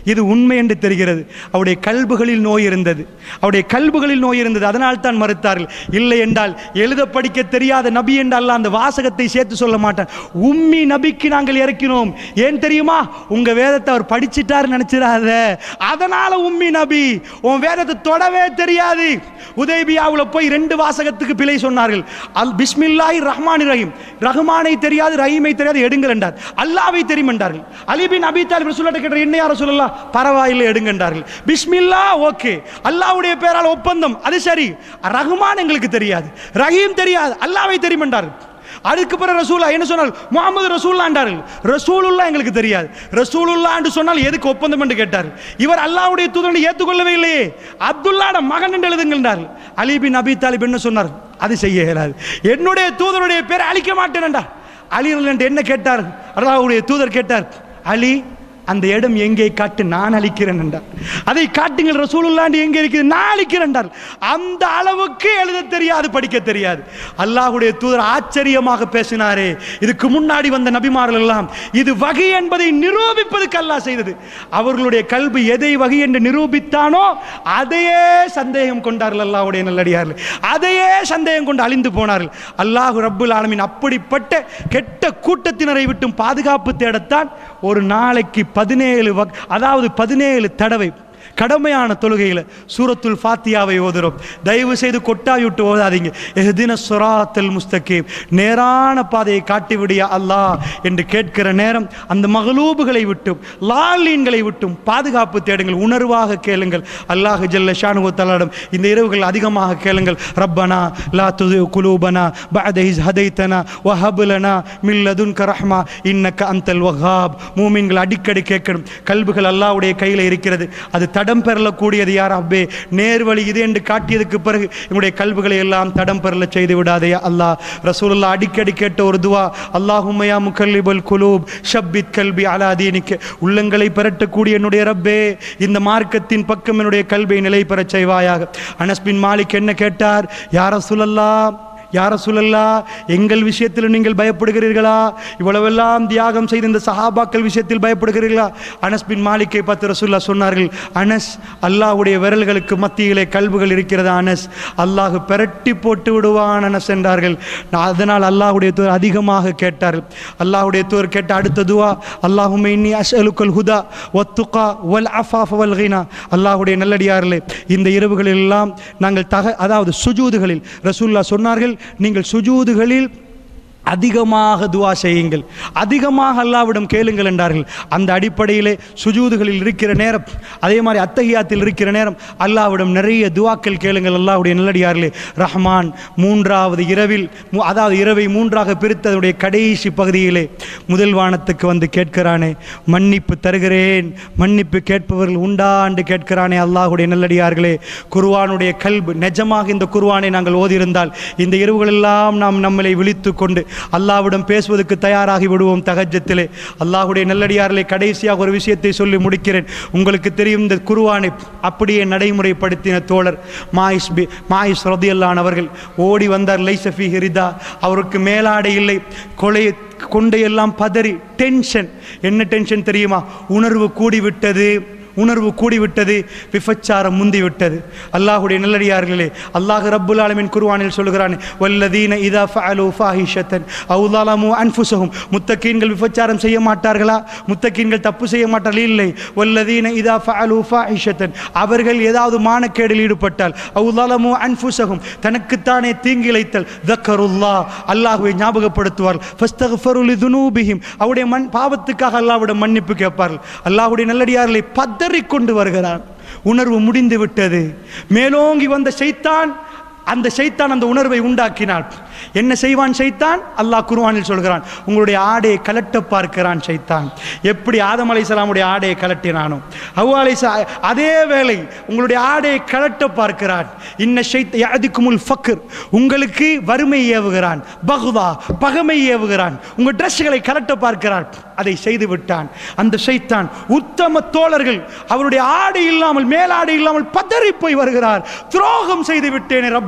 இது உண்மை என்று தெரிகிறது அவருடைய கல்புகளில் நோய் இருந்தது அவருடைய கல்புகளில் நோய் இருந்தது அதனால் தான் மறுத்தார்கள் இல்லை என்றால் எழுத படிக்க தெரியாத நபி என்றால் அந்த வாசகத்தை சேர்த்து சொல்ல மாட்டான் உம்மி நபிக்கு நாங்கள் இறக்கினோம் ஏன் தெரியுமா உங்க வேதத்தை அவர் படிச்சிட்டாரு நினைச்சிடாத அதனால உம்மி நபி உன் வேதத்தை தொடவே தெரியாது உதய்பியாவுல போய் ரெண்டு வாசகத்துக்கு பிழை சொன்னார்கள் அல் பிஸ்மில்லாஹி ரஹ்மான் ரஹீம் ரஹ்மானை தெரியாது ரஹீமை தெரியாது எடுங்கள் என்றார் அல்லாவை தெரியும் என்றார்கள் அலி பின் அபி தாலிப் ரசூலுல்லாஹ் கேட்ட என்ன யார சொல்லலாம் பரவாயில்லை எடுங்க என்றார்கள் பிஸ்மில்லா ஓகே அல்லாஹ்வுடைய பேரால் ஒப்பந்தம் அது சரி ரஹ்மான் எங்களுக்கு தெரியாது ரஹீம் தெரியாது அல்லாவை தெரியும் என்றார்கள் அதுக்கு பிறகு ரசூலா என்ன சொன்னால் முகமது ரசூல்லா என்றார்கள் ரசூலுல்லா எங்களுக்கு தெரியாது ரசூலுல்லா என்று சொன்னால் எதுக்கு ஒப்பந்தம் என்று கேட்டார் இவர் அல்லாஹ்வுடைய தூதனை ஏற்றுக்கொள்ளவே இல்லையே அப்துல்லாட மகன் என்று எழுதுங்கன்றார்கள் அலி பின் அபி தாலிப் என்ன சொன்னார் அது செய்ய இயலாது என்னுடைய தூதருடைய பேரை அழிக்க மாட்டேன் என்றார் அலி என்று என்ன கேட்டார் அல்லாஹ்வுடைய தூதர் கேட்டார் அலி அந்த இடம் எங்கே காட்டு நான் அழிக்கிறேன் என்றார் அதை காட்டுங்கள் ரசூலுல்லாண்டு எங்கே இருக்குது நான் அழிக்கிறேன் என்றார் அந்த அளவுக்கு எழுத தெரியாது படிக்க தெரியாது அல்லாஹ்வுடைய தூதர் ஆச்சரியமாக பேசினாரே இதுக்கு முன்னாடி வந்த நபிமார்கள் எல்லாம் இது வகை என்பதை நிரூபிப்பதுக்கு அல்லாஹ் செய்தது அவர்களுடைய கல்வி எதை வகை என்று நிரூபித்தானோ அதையே சந்தேகம் கொண்டார்கள் அல்லாஹ்வுடைய நல்லடியார்கள் அதையே சந்தேகம் கொண்டு அழிந்து போனார்கள் அல்லாஹ் ரப்புல் ஆலமீன் அப்படிப்பட்ட கெட்ட கூட்டத்தினரை விட்டும் பாதுகாப்பு தேடத்தான் ஒரு நாளைக்கு பதினேழு வக் அதாவது பதினேழு தடவை கடமையான தொழுகையில் சூரத்துல் ஃபாத்தியாவை ஓதுறோம் தயவு செய்து கொட்டாய் விட்டு ஓதாதீங்க எஹ்தின சுராத்தல் முஸ்தகீம் நேரான பாதையை காட்டிவிடியா அல்லாஹ் என்று கேட்கிற நேரம் அந்த மகளூபுகளை விட்டும் லாலீன்களை விட்டும் பாதுகாப்பு தேடுங்கள் உணர்வாக கேளுங்கள் அல்லாஹ் ஜல்ல ஷானு தலாடம் இந்த இரவுகள் அதிகமாக கேளுங்கள் ரப்பனா லா துது குலூபனா பஅத இஸ் ஹதைத்தனா வஹப் லனா மின் லதுன்க ரஹ்மா இன்னக்க அந்தல் வஹாப் மூமின்கள் அடிக்கடி கேட்கணும் கல்புகள் அல்லாஹ்வுடைய கையில் இருக்கிறது அது தடம் பெறலக்கூடியது யார் அப்பே நேர்வழி இது என்று காட்டியதுக்கு பிறகு எங்களுடைய கல்விகளை எல்லாம் தடம் பெறல செய்து விடாதே அல்லாஹ் ரசூலுல்லாஹ் அடிக்கடி கேட்ட ஒரு துவா அல்லாஹும்மையா முகல்லிபல் குலூப் ஷப்பித் கல்வி அலா தீனிக்கு உள்ளங்களை பெறட்டக்கூடிய என்னுடைய ரப்பே இந்த மார்க்கத்தின் பக்கம் என்னுடைய கல்வியை நிலை பெறச் செய்வாயாக அனஸ் பின் மாலிக் என்ன கேட்டார் யார் ரசூலல்லா யார சொல்லல்லா எங்கள் விஷயத்தில் நீங்கள் பயப்படுகிறீர்களா இவ்வளவெல்லாம் தியாகம் செய்த இந்த சஹாபாக்கள் விஷயத்தில் பயப்படுகிறீர்களா அனஸ் பின் மாலிக்கை பார்த்து ரசூல்லா சொன்னார்கள் அனஸ் அல்லாஹ்வுடைய விரல்களுக்கு மத்தியிலே கல்புகள் இருக்கிறதா அனஸ் அல்லாஹ் பெரட்டி போட்டு விடுவான் அனஸ் என்றார்கள் நான் அதனால் அல்லாஹ்வுடைய தூர் அதிகமாக கேட்டார்கள் அல்லாஹ்வுடைய தூர் கேட்ட அடுத்த துவா அல்லாஹுமே இன்னி அஸ்அலுக்கல் ஹுதா ஒத்துகா வல் அஃபாஃப் வல் கினா அல்லாஹ்வுடைய நல்லடியார்களே இந்த இரவுகளில் எல்லாம் நாங்கள் தக அதாவது சுஜூதுகளில் ரசூல்லா சொன்னார்கள் நீங்கள் சுஜூதுகளில் அதிகமாக துவா செய்யுங்கள் அதிகமாக அல்லாவிடம் கேளுங்கள் என்றார்கள் அந்த அடிப்படையிலே சுஜூதுகளில் இருக்கிற நேரம் அதே மாதிரி அத்தகையாத்தில் இருக்கிற நேரம் அல்லாவிடம் நிறைய துவாக்கள் கேளுங்கள் அல்லாவுடைய நல்லடியார்களே ரஹ்மான் மூன்றாவது இரவில் மு- அதாவது இரவை மூன்றாக பிரித்ததுடைய கடைசி பகுதியிலே முதல் வானத்துக்கு வந்து கேட்கிறானே மன்னிப்பு தருகிறேன் மன்னிப்பு கேட்பவர்கள் உண்டா என்று கேட்கிறானே அல்லாஹுடைய நல்லடியார்களே குர்ஆனுடைய கல்பு நிஜமாக இந்த குர்ஆனை நாங்கள் ஓதியிருந்தால் இந்த இரவுகளெல்லாம் நாம் நம்மளை விழித்து கொண்டு அல்லாஹ்விடம் பேசுவதற்கு தயாராகி விடுவோம் தகஜத்திலே அல்லாஹுடைய நல்லடியார்களே கடைசியாக ஒரு விஷயத்தை சொல்லி முடிக்கிறேன் உங்களுக்கு தெரியும் இந்த குர்ஆனை அப்படியே நடைமுறைப்படுத்தின தோழர் மாயிஸ் பி மாயிஸ் ரதியல்லான் அவர்கள் ஓடி வந்தார் லைசஃபி ஹிரிதா அவருக்கு மேலாடை இல்லை கொலை கொண்டையெல்லாம் பதறி டென்ஷன் என்ன டென்ஷன் தெரியுமா உணர்வு கூடிவிட்டது உணர்வு கூடிவிட்டது விபச்சாரம் முந்தி விட்டது அல்லாஹுடைய நல்லடியார்களே அல்லாஹ் ரப்புல் ஆலமின் குர்ஆனில் சொல்கிறான் வல்லதீன இதா ஃபஅலு ஃபாஹிஷத்தன் அவு ظلموا அன்ஃபுஸஹும் முத்தகீன்கள் விபச்சாரம் செய்ய மாட்டார்களா முத்தகீன்கள் தப்பு செய்ய மாட்டார்கள் இல்லை வல்லதீன இதா ஃபஅலு ஃபாஹிஷத்தன் அவர்கள் ஏதாவது மானக்கேடில் ஈடுபட்டால் அவு ظلموا அன்ஃபுஸஹும் தனக்குத்தானே தீங்கு இழைத்தல் தக்கருல்லா அல்லாஹ்வை ஞாபகப்படுத்துவார் ஃபஸ்தக்ஃபரு லிதுனூபிஹிம் அவருடைய மண் பாவத்துக்காக அல்லாஹ்விடம் மன்னிப்பு கேட்பார்கள் அல்லாஹ்வுடைய நல்லடியார்களை பதறிக் கொண்டு வருகிறான் உணர்வு முடிந்து விட்டது மேலோங்கி வந்த ஷைத்தான் அந்த ஷைத்தான் அந்த உணர்வை உண்டாக்கினான் என்ன செய்வான் ஷைத்தான் அல்லாஹ் குர்ஆனில் சொல்கிறான் உங்களுடைய ஆடையை கலட்ட பார்க்கிறான் ஷைத்தான் எப்படி ஆதம் அலைஹிஸ்ஸலாமுடைய ஆடையை கலட்டினானோ ஹவ்வா அலைஹிஸ்ஸா அதே வேளை உங்களுடைய ஆடையை கலட்ட பார்க்கிறான் இன்ன ஷைத் யாதிக்குமுல் ஃபக்ர் உங்களுக்கு வறுமை ஏவுகிறான் பகுதா பகமை ஏவுகிறான் உங்க ட்ரெஸ்களை கலட்ட பார்க்கிறான் அதை செய்து விட்டான் அந்த ஷைத்தான் உத்தம தோழர்கள் அவருடைய ஆடை இல்லாமல் மேலாடை இல்லாமல் பதறி போய் வருகிறார் துரோகம் செய்து விட்டேனே ரப்புல்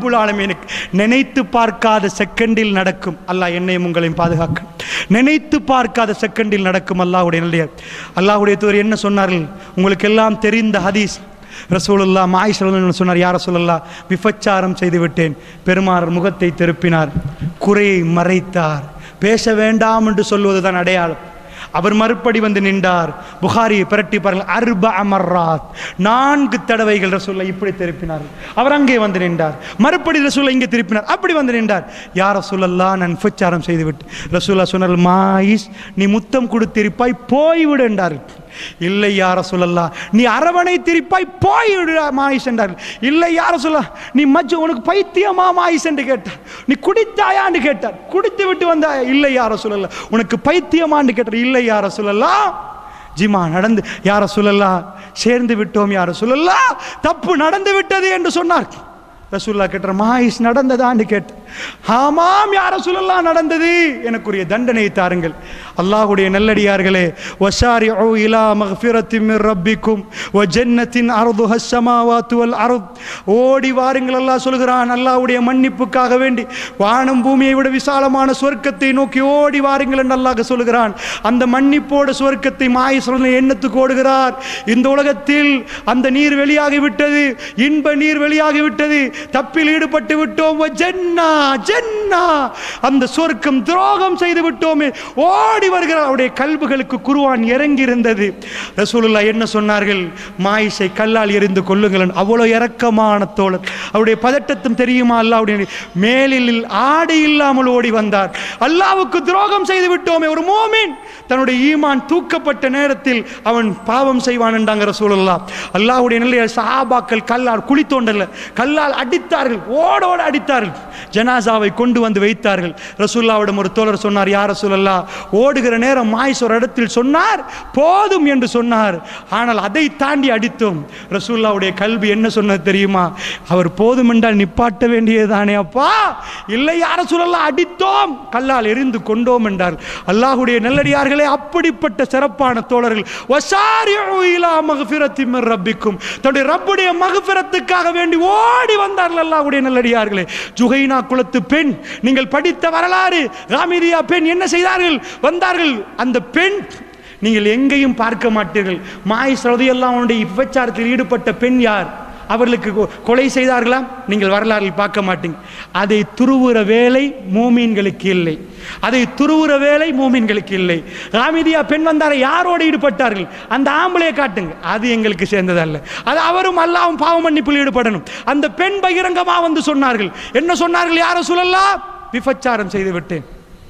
ரப்புல் ஆலமீனுக்கு நினைத்து பார்க்காத செகண்டில் நடக்கும் அல்லாஹ் என்னையும் உங்களையும் பாதுகாக்கும் நினைத்து பார்க்காத செகண்டில் நடக்கும் அல்லாஹ்வுடைய நல்ல அல்லாஹ்வுடைய தூதர் என்ன சொன்னார்கள் உங்களுக்கு எல்லாம் தெரிந்த ஹதீஸ் ரசூலுல்லா மாயிஷ் ரலியல்லாஹு சொன்னார் யார சொல்லல்லா விபச்சாரம் செய்து விட்டேன் பெருமாள் முகத்தை திருப்பினார் குறையை மறைத்தார் பேச வேண்டாம் என்று சொல்வதுதான் அடையாளம் அவர் மறுபடி வந்து நின்றார் புகாரியை பிரட்டி பாருங்கள் அர்ப அமர்ராத் நான்கு தடவைகள் ரசூல்லா இப்படி திருப்பினார்கள் அவர் அங்கே வந்து நின்றார் மறுபடி ரசூல்லா இங்கே திருப்பினார் அப்படி வந்து நின்றார் யார் ரசூலல்லா நான் விபச்சாரம் செய்துவிட்டு ரசூல்லா சொன்னார் மாயிஸ் நீ முத்தம் கொடுத்திருப்பாய் போய்விடு என்றார்கள் இல்லை யார சொல்லலாம் நீ அரவணை திருப்பாய் போய்விடு மாயிஸ் என்றார்கள் இல்லை யார சொல்ல நீ மஜ்ஜு உனக்கு பைத்தியமா மாயிஸ் என்று கேட்டார் நீ குடித்தாயான்னு கேட்டார் குடித்து விட்டு வந்தா இல்லை யார சொல்லல உனக்கு பைத்தியமான்னு கேட்டார் இல்லை யார சொல்லலாம் ஜிமா நடந்து யார சொல்லலாம் சேர்ந்து விட்டோம் யார சொல்லலாம் தப்பு நடந்து விட்டது என்று சொன்னார் ரசூல்லா கேட்டார் மாயிஸ் நடந்ததான்னு கேட்டார் ஆமாம் யார சொல்லலாம் நடந்தது எனக்குரிய தண்டனை தாருங்கள் அல்லாஹ்வுடைய நல்லடியார்களே வசாரி ஓ இலா மஃபிரத்தி மிர் ரப்பிக்கும் வ ஜன்னத்தின் அர்து ஹஸ்ஸமாவாத்து வல் அர்த் ஓடி வாருங்கள் அல்லாஹ் சொல்கிறான் அல்லாஹ்வுடைய மன்னிப்புக்காக வேண்டி வானம் பூமியை விட விசாலமான சொர்க்கத்தை நோக்கி ஓடி வாருங்கள் என்று அல்லாஹ் சொல்கிறான் அந்த மன்னிப்போட சொர்க்கத்தை மாய சொல்ல எண்ணத்துக்கு ஓடுகிறார் இந்த உலகத்தில் அந்த நீர் வெளியாகி விட்டது இன்ப நீர் வெளியாகி விட்டது தப்பில் ஈடுபட்டு விட்டோம் வ ஜன்னா ஜன்னா அந்த சொர்க்கம் துரோகம் செய்து விட்டோமே ஓடி வருகிறார் அவருடைய கல்புகளுக்கு குருவான் இறங்கி இருந்தது ரசூலுல்லா என்ன சொன்னார்கள் மாயிஷை கல்லால் எறிந்து கொள்ளுங்கள் அவ்வளோ இரக்கமான தோழர் அவருடைய பதட்டத்தும் தெரியுமா அல்லாவுடைய மேலில் ஆடை இல்லாமல் ஓடி வந்தார் அல்லாவுக்கு துரோகம் செய்து விட்டோமே ஒரு மோமின் தன்னுடைய ஈமான் தூக்கப்பட்ட நேரத்தில் அவன் பாவம் செய்வான் என்றாங்க ரசூலுல்லா அல்லாஹ்வுடைய நல்ல சஹாபாக்கள் கல்லால் குழி தோண்டல கல்லால் அடித்தார்கள் ஓடோட அடித்தார்கள் ஜனாசாவை கொண்டு வந்து வைத்தார்கள் ரசூல்லாவிடம் ஒரு தோழர் சொன்னார் யார் ரசூலல்லா ஓடுகிற நேரம் மாய்ஸ் ஒரு இடத்தில் சொன்னார் போதும் என்று சொன்னார் ஆனால் அதை தாண்டி அடித்தோம் ரசூல்லாவுடைய கல்வி என்ன சொன்னது தெரியுமா அவர் போதும் என்றால் நிப்பாட்ட வேண்டியதுதானே அப்பா இல்லை யார சொல்லலாம் அடித்தோம் கல்லால் எரிந்து கொண்டோம் என்றார் அல்லாஹ்வுடைய நல்லடியார்களே அப்படிப்பட்ட சிறப்பான தோழர்கள் வசாரிஉ இலா மக்ஃபிரத்தி மிர் ரப்பிக்கும் தன்னுடைய ரப்புடைய மகஃபிரத்துக்காக வேண்டி ஓடி வந்தார்கள் அல்லாஹ்வுடைய நல்லடியார்களே ஜுகைனா குலத்து பெண் நீங்கள் படித்த வரலாறு ராமிதியா பெண் என்ன செய்தார்கள் வந்தார்கள் அந்த பெண் நீங்கள் எங்கேயும் பார்க்க மாட்டீர்கள் மாய் சரதியெல்லாம் அவனுடைய விபச்சாரத்தில் ஈடுபட்ட பெண் யார் அவர்களுக்கு கொ- கொலை செய்தார்களா நீங்கள் வரலாறில் பார்க்க மாட்டீங்க அதை துருவுற வேலை மூமீன்களுக்கு இல்லை அதை துருவுற வேலை மூமீன்களுக்கு இல்லை ராமிதியா பெண் வந்தார யாரோடு ஈடுபட்டார்கள் அந்த ஆம்பளையை காட்டுங்க அது எங்களுக்கு சேர்ந்ததல்ல அது அவரும் அல்லாவும் பாவ மன்னிப்பில் ஈடுபடணும் அந்த பெண் பகிரங்கமாக வந்து சொன்னார்கள் என்ன சொன்னார்கள் யாரை சொல்லலாம் விபச்சாரம் செய்து விட்டேன்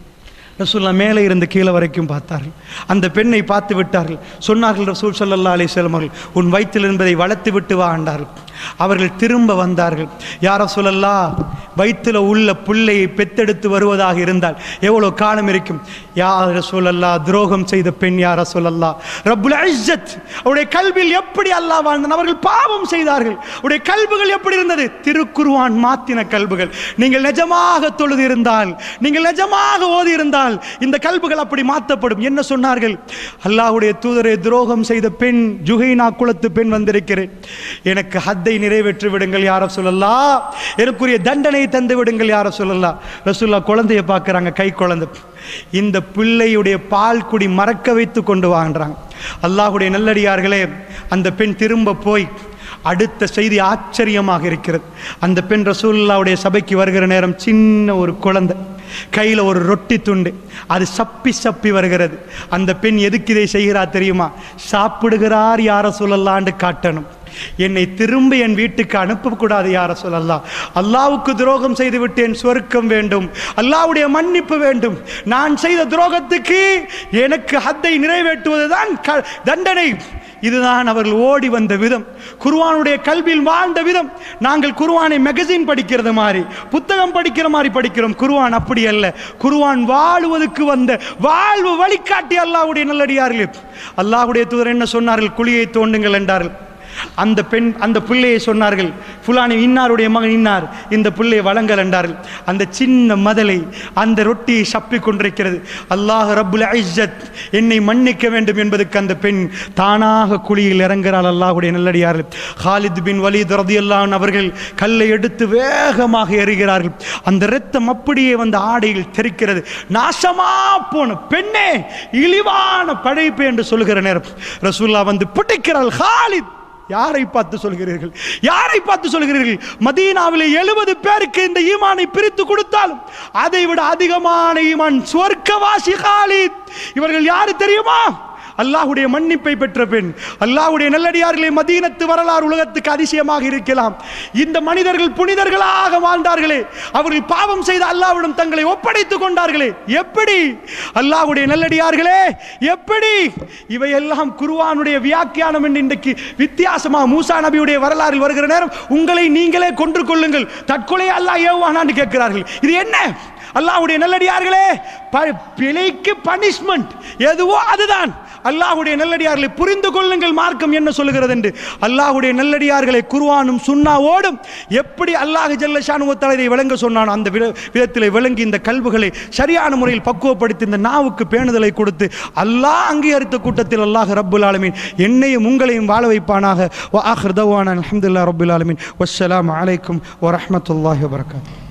ரசூல்லா மேலே இருந்து கீழே வரைக்கும் பார்த்தார்கள் அந்த பெண்ணை பார்த்து விட்டார்கள் சொன்னார்கள் ரசூல் ஸல்லல்லாஹு அலைஹி வஸல்லம் அவர்கள் உன் வயிற்றில் என்பதை வளர்த்து விட்டு வா என்றார்கள் அவர்கள் திரும்ப வந்தார்கள் யார சொல்லல்லா வயிற்றில் உள்ள புள்ளையை பெத்தெடுத்து வருவதாக இருந்தால் எவ்வளோ காலம் இருக்கும் யார சொல்லல்லா துரோகம் செய்த பெண் யார சொல்லல்லா ரப்புல் இஸ்ஸத் அவருடைய கல்வியில் எப்படி அல்லாஹ் வாழ்ந்தான் அவர்கள் பாவம் செய்தார்கள் அவருடைய கல்புகள் எப்படி இருந்தது திருக்குருவான் மாத்தின கல்புகள் நீங்கள் நிஜமாக தொழுது இருந்தால் நீங்கள் நிஜமாக ஓதி இருந்தால் இந்த கல்புகள் அப்படி மாற்றப்படும் என்ன சொன்னார்கள் அல்லாஹ்வுடைய தூதரை துரோகம் செய்த பெண் ஜுஹைனா குலத்து பெண் வந்திருக்கிறேன் எனக்கு ஹத்தை நிறைவேற்றி விடுங்கள் யார சொல்லலா எனக்குரிய தண்டனை தந்து விடுங்கள் யார சொல்லலா ரசூல்லா குழந்தைய பார்க்குறாங்க கை குழந்தை இந்த பிள்ளையுடைய பால் குடி மறக்க வைத்து கொண்டு வாங்குறாங்க அல்லாஹ்வுடைய நல்லடியார்களே அந்த பெண் திரும்ப போய் அடுத்த செய்தி ஆச்சரியமாக இருக்கிறது அந்த பெண் ரசூலுல்லாவுடைய சபைக்கு வருகிற நேரம் சின்ன ஒரு குழந்தை கையில் ஒரு ரொட்டி துண்டு அது சப்பி சப்பி வருகிறது அந்த பெண் எதுக்கு இதை செய்கிறார் தெரியுமா சாப்பிடுகிறார் யார சொல்லலான்னு காட்டணும் என்னை திரும்ப என் வீட்டுக்கு அனுப்பக்கூடாது யார சொல்லலாம் அல்லாவுக்கு துரோகம் செய்து விட்டேன் சொர்க்கம் வேண்டும் அல்லாவுடைய மன்னிப்பு வேண்டும் நான் செய்த துரோகத்துக்கு எனக்கு ஹத்தை நிறைவேற்றுவதுதான் க- தண்டனை இதுதான் அவர்கள் ஓடி வந்த விதம் குர்ஆனுடைய கல்வியில் வாழ்ந்த விதம் நாங்கள் குர்ஆனை மேகசின் படிக்கிறது மாதிரி புத்தகம் படிக்கிற மாதிரி படிக்கிறோம் குர்ஆன் அப்படி அல்ல குர்ஆன் வாழுவதற்கு வந்த வாழ்வு வழிகாட்டி அல்லாஹ்வுடைய நல்லடியார்கள் அல்லாஹ்வுடைய தூதர் என்ன சொன்னார்கள் குழியை தோண்டுங்கள் என்றார்கள் அந்த பெண் அந்த பிள்ளையை சொன்னார்கள் ஃபுலானி இன்னாருடைய மகன் இன்னார் இந்த பிள்ளையை வழங்கல் என்றார்கள் அந்த சின்ன மதலை அந்த ரொட்டியை சப்பி கொண்டிருக்கிறது அல்லாஹ் ரப்புல் ஐஸத் என்னை மன்னிக்க வேண்டும் என்பதற்கு அந்த பெண் தானாக குழியில் இறங்குகிறாள் அல்லாஹுடைய நல்லடியார்கள் ஹாலித் பின் வலீத் ரதியல்லான் அவர்கள் கல்லை எடுத்து வேகமாக எறிகிறார்கள் அந்த இரத்தம் அப்படியே வந்து ஆடையில் தெரிக்கிறது நாசமா போன பெண்ணே இழிவான படைப்பு என்று சொல்லுகிற நேரம் ரசூல்லா வந்து பிடிக்கிறாள் ஹாலித் யாரை பார்த்து சொல்கிறீர்கள் யாரை பார்த்து சொல்கிறீர்கள் மதீனாவில் எழுபது பேருக்கு இந்த ஈமானை பிரித்து கொடுத்தாலும் அதை விட அதிகமான ஈமான் சொர்க்கவாசி ஹாலித் இவர்கள் யாரு தெரியுமா அல்லாஹ்வுடைய மன்னிப்பை பெற்ற பெண் அல்லாஹ்வுடைய நல்லடியார்களே மதீனத்து வரலாறு உலகத்துக்கு அதிசயமாக இருக்கலாம் இந்த மனிதர்கள் புனிதர்களாக வாழ்ந்தார்களே அவர்கள் பாவம் செய்த அல்லாஹ்விடம் தங்களை ஒப்படைத்துக் கொண்டார்களே எப்படி அல்லாஹ்வுடைய நல்லடியார்களே எப்படி இவையெல்லாம் குர்ஆனுடைய வியாக்கியானம் என்று இன்றைக்கு வித்தியாசமாக மூசா நபியுடைய வரலாறில் வருகிற நேரம் உங்களை நீங்களே கொன்று கொள்ளுங்கள் தற்கொலை அல்லாஹ் ஏவானான்னு கேட்கிறார்கள் இது என்ன அல்லாஹ்வுடைய நல்லடியார்களே ப- பிழைக்கு பனிஷ்மெண்ட் எதுவோ அதுதான் அல்லாஹ்வுடைய நல்லடியார்களை புரிந்து கொள்ளுங்கள் மார்க்கம் என்ன சொல்லுகிறது என்று அல்லாஹ்வுடைய நல்லடியார்களை குர்ஆனும் சுன்னாவோடும் எப்படி அல்லாஹ் ஜல்லஷானு இதை விளங்க சொன்னானோ அந்த வித- விதத்திலே விளங்கி இந்த கல்வுகளை சரியான முறையில் பக்குவப்படுத்தி இந்த நாவுக்கு பேணுதலை கொடுத்து அல்லாஹ் அங்கீகரித்த கூட்டத்தில் அல்லாஹ் ரப்புல் ஆலமீன் என்னையும் உங்களையும் வாழ வைப்பானாக வ ஆஹிர் தவானா அல்ஹம்துலில்லாஹ் ரப்புல் ஆலமீன் வஸ்ஸலாமு அலைக்கும் வரஹ்மத்துல்லாஹி வபரகாத்துஹு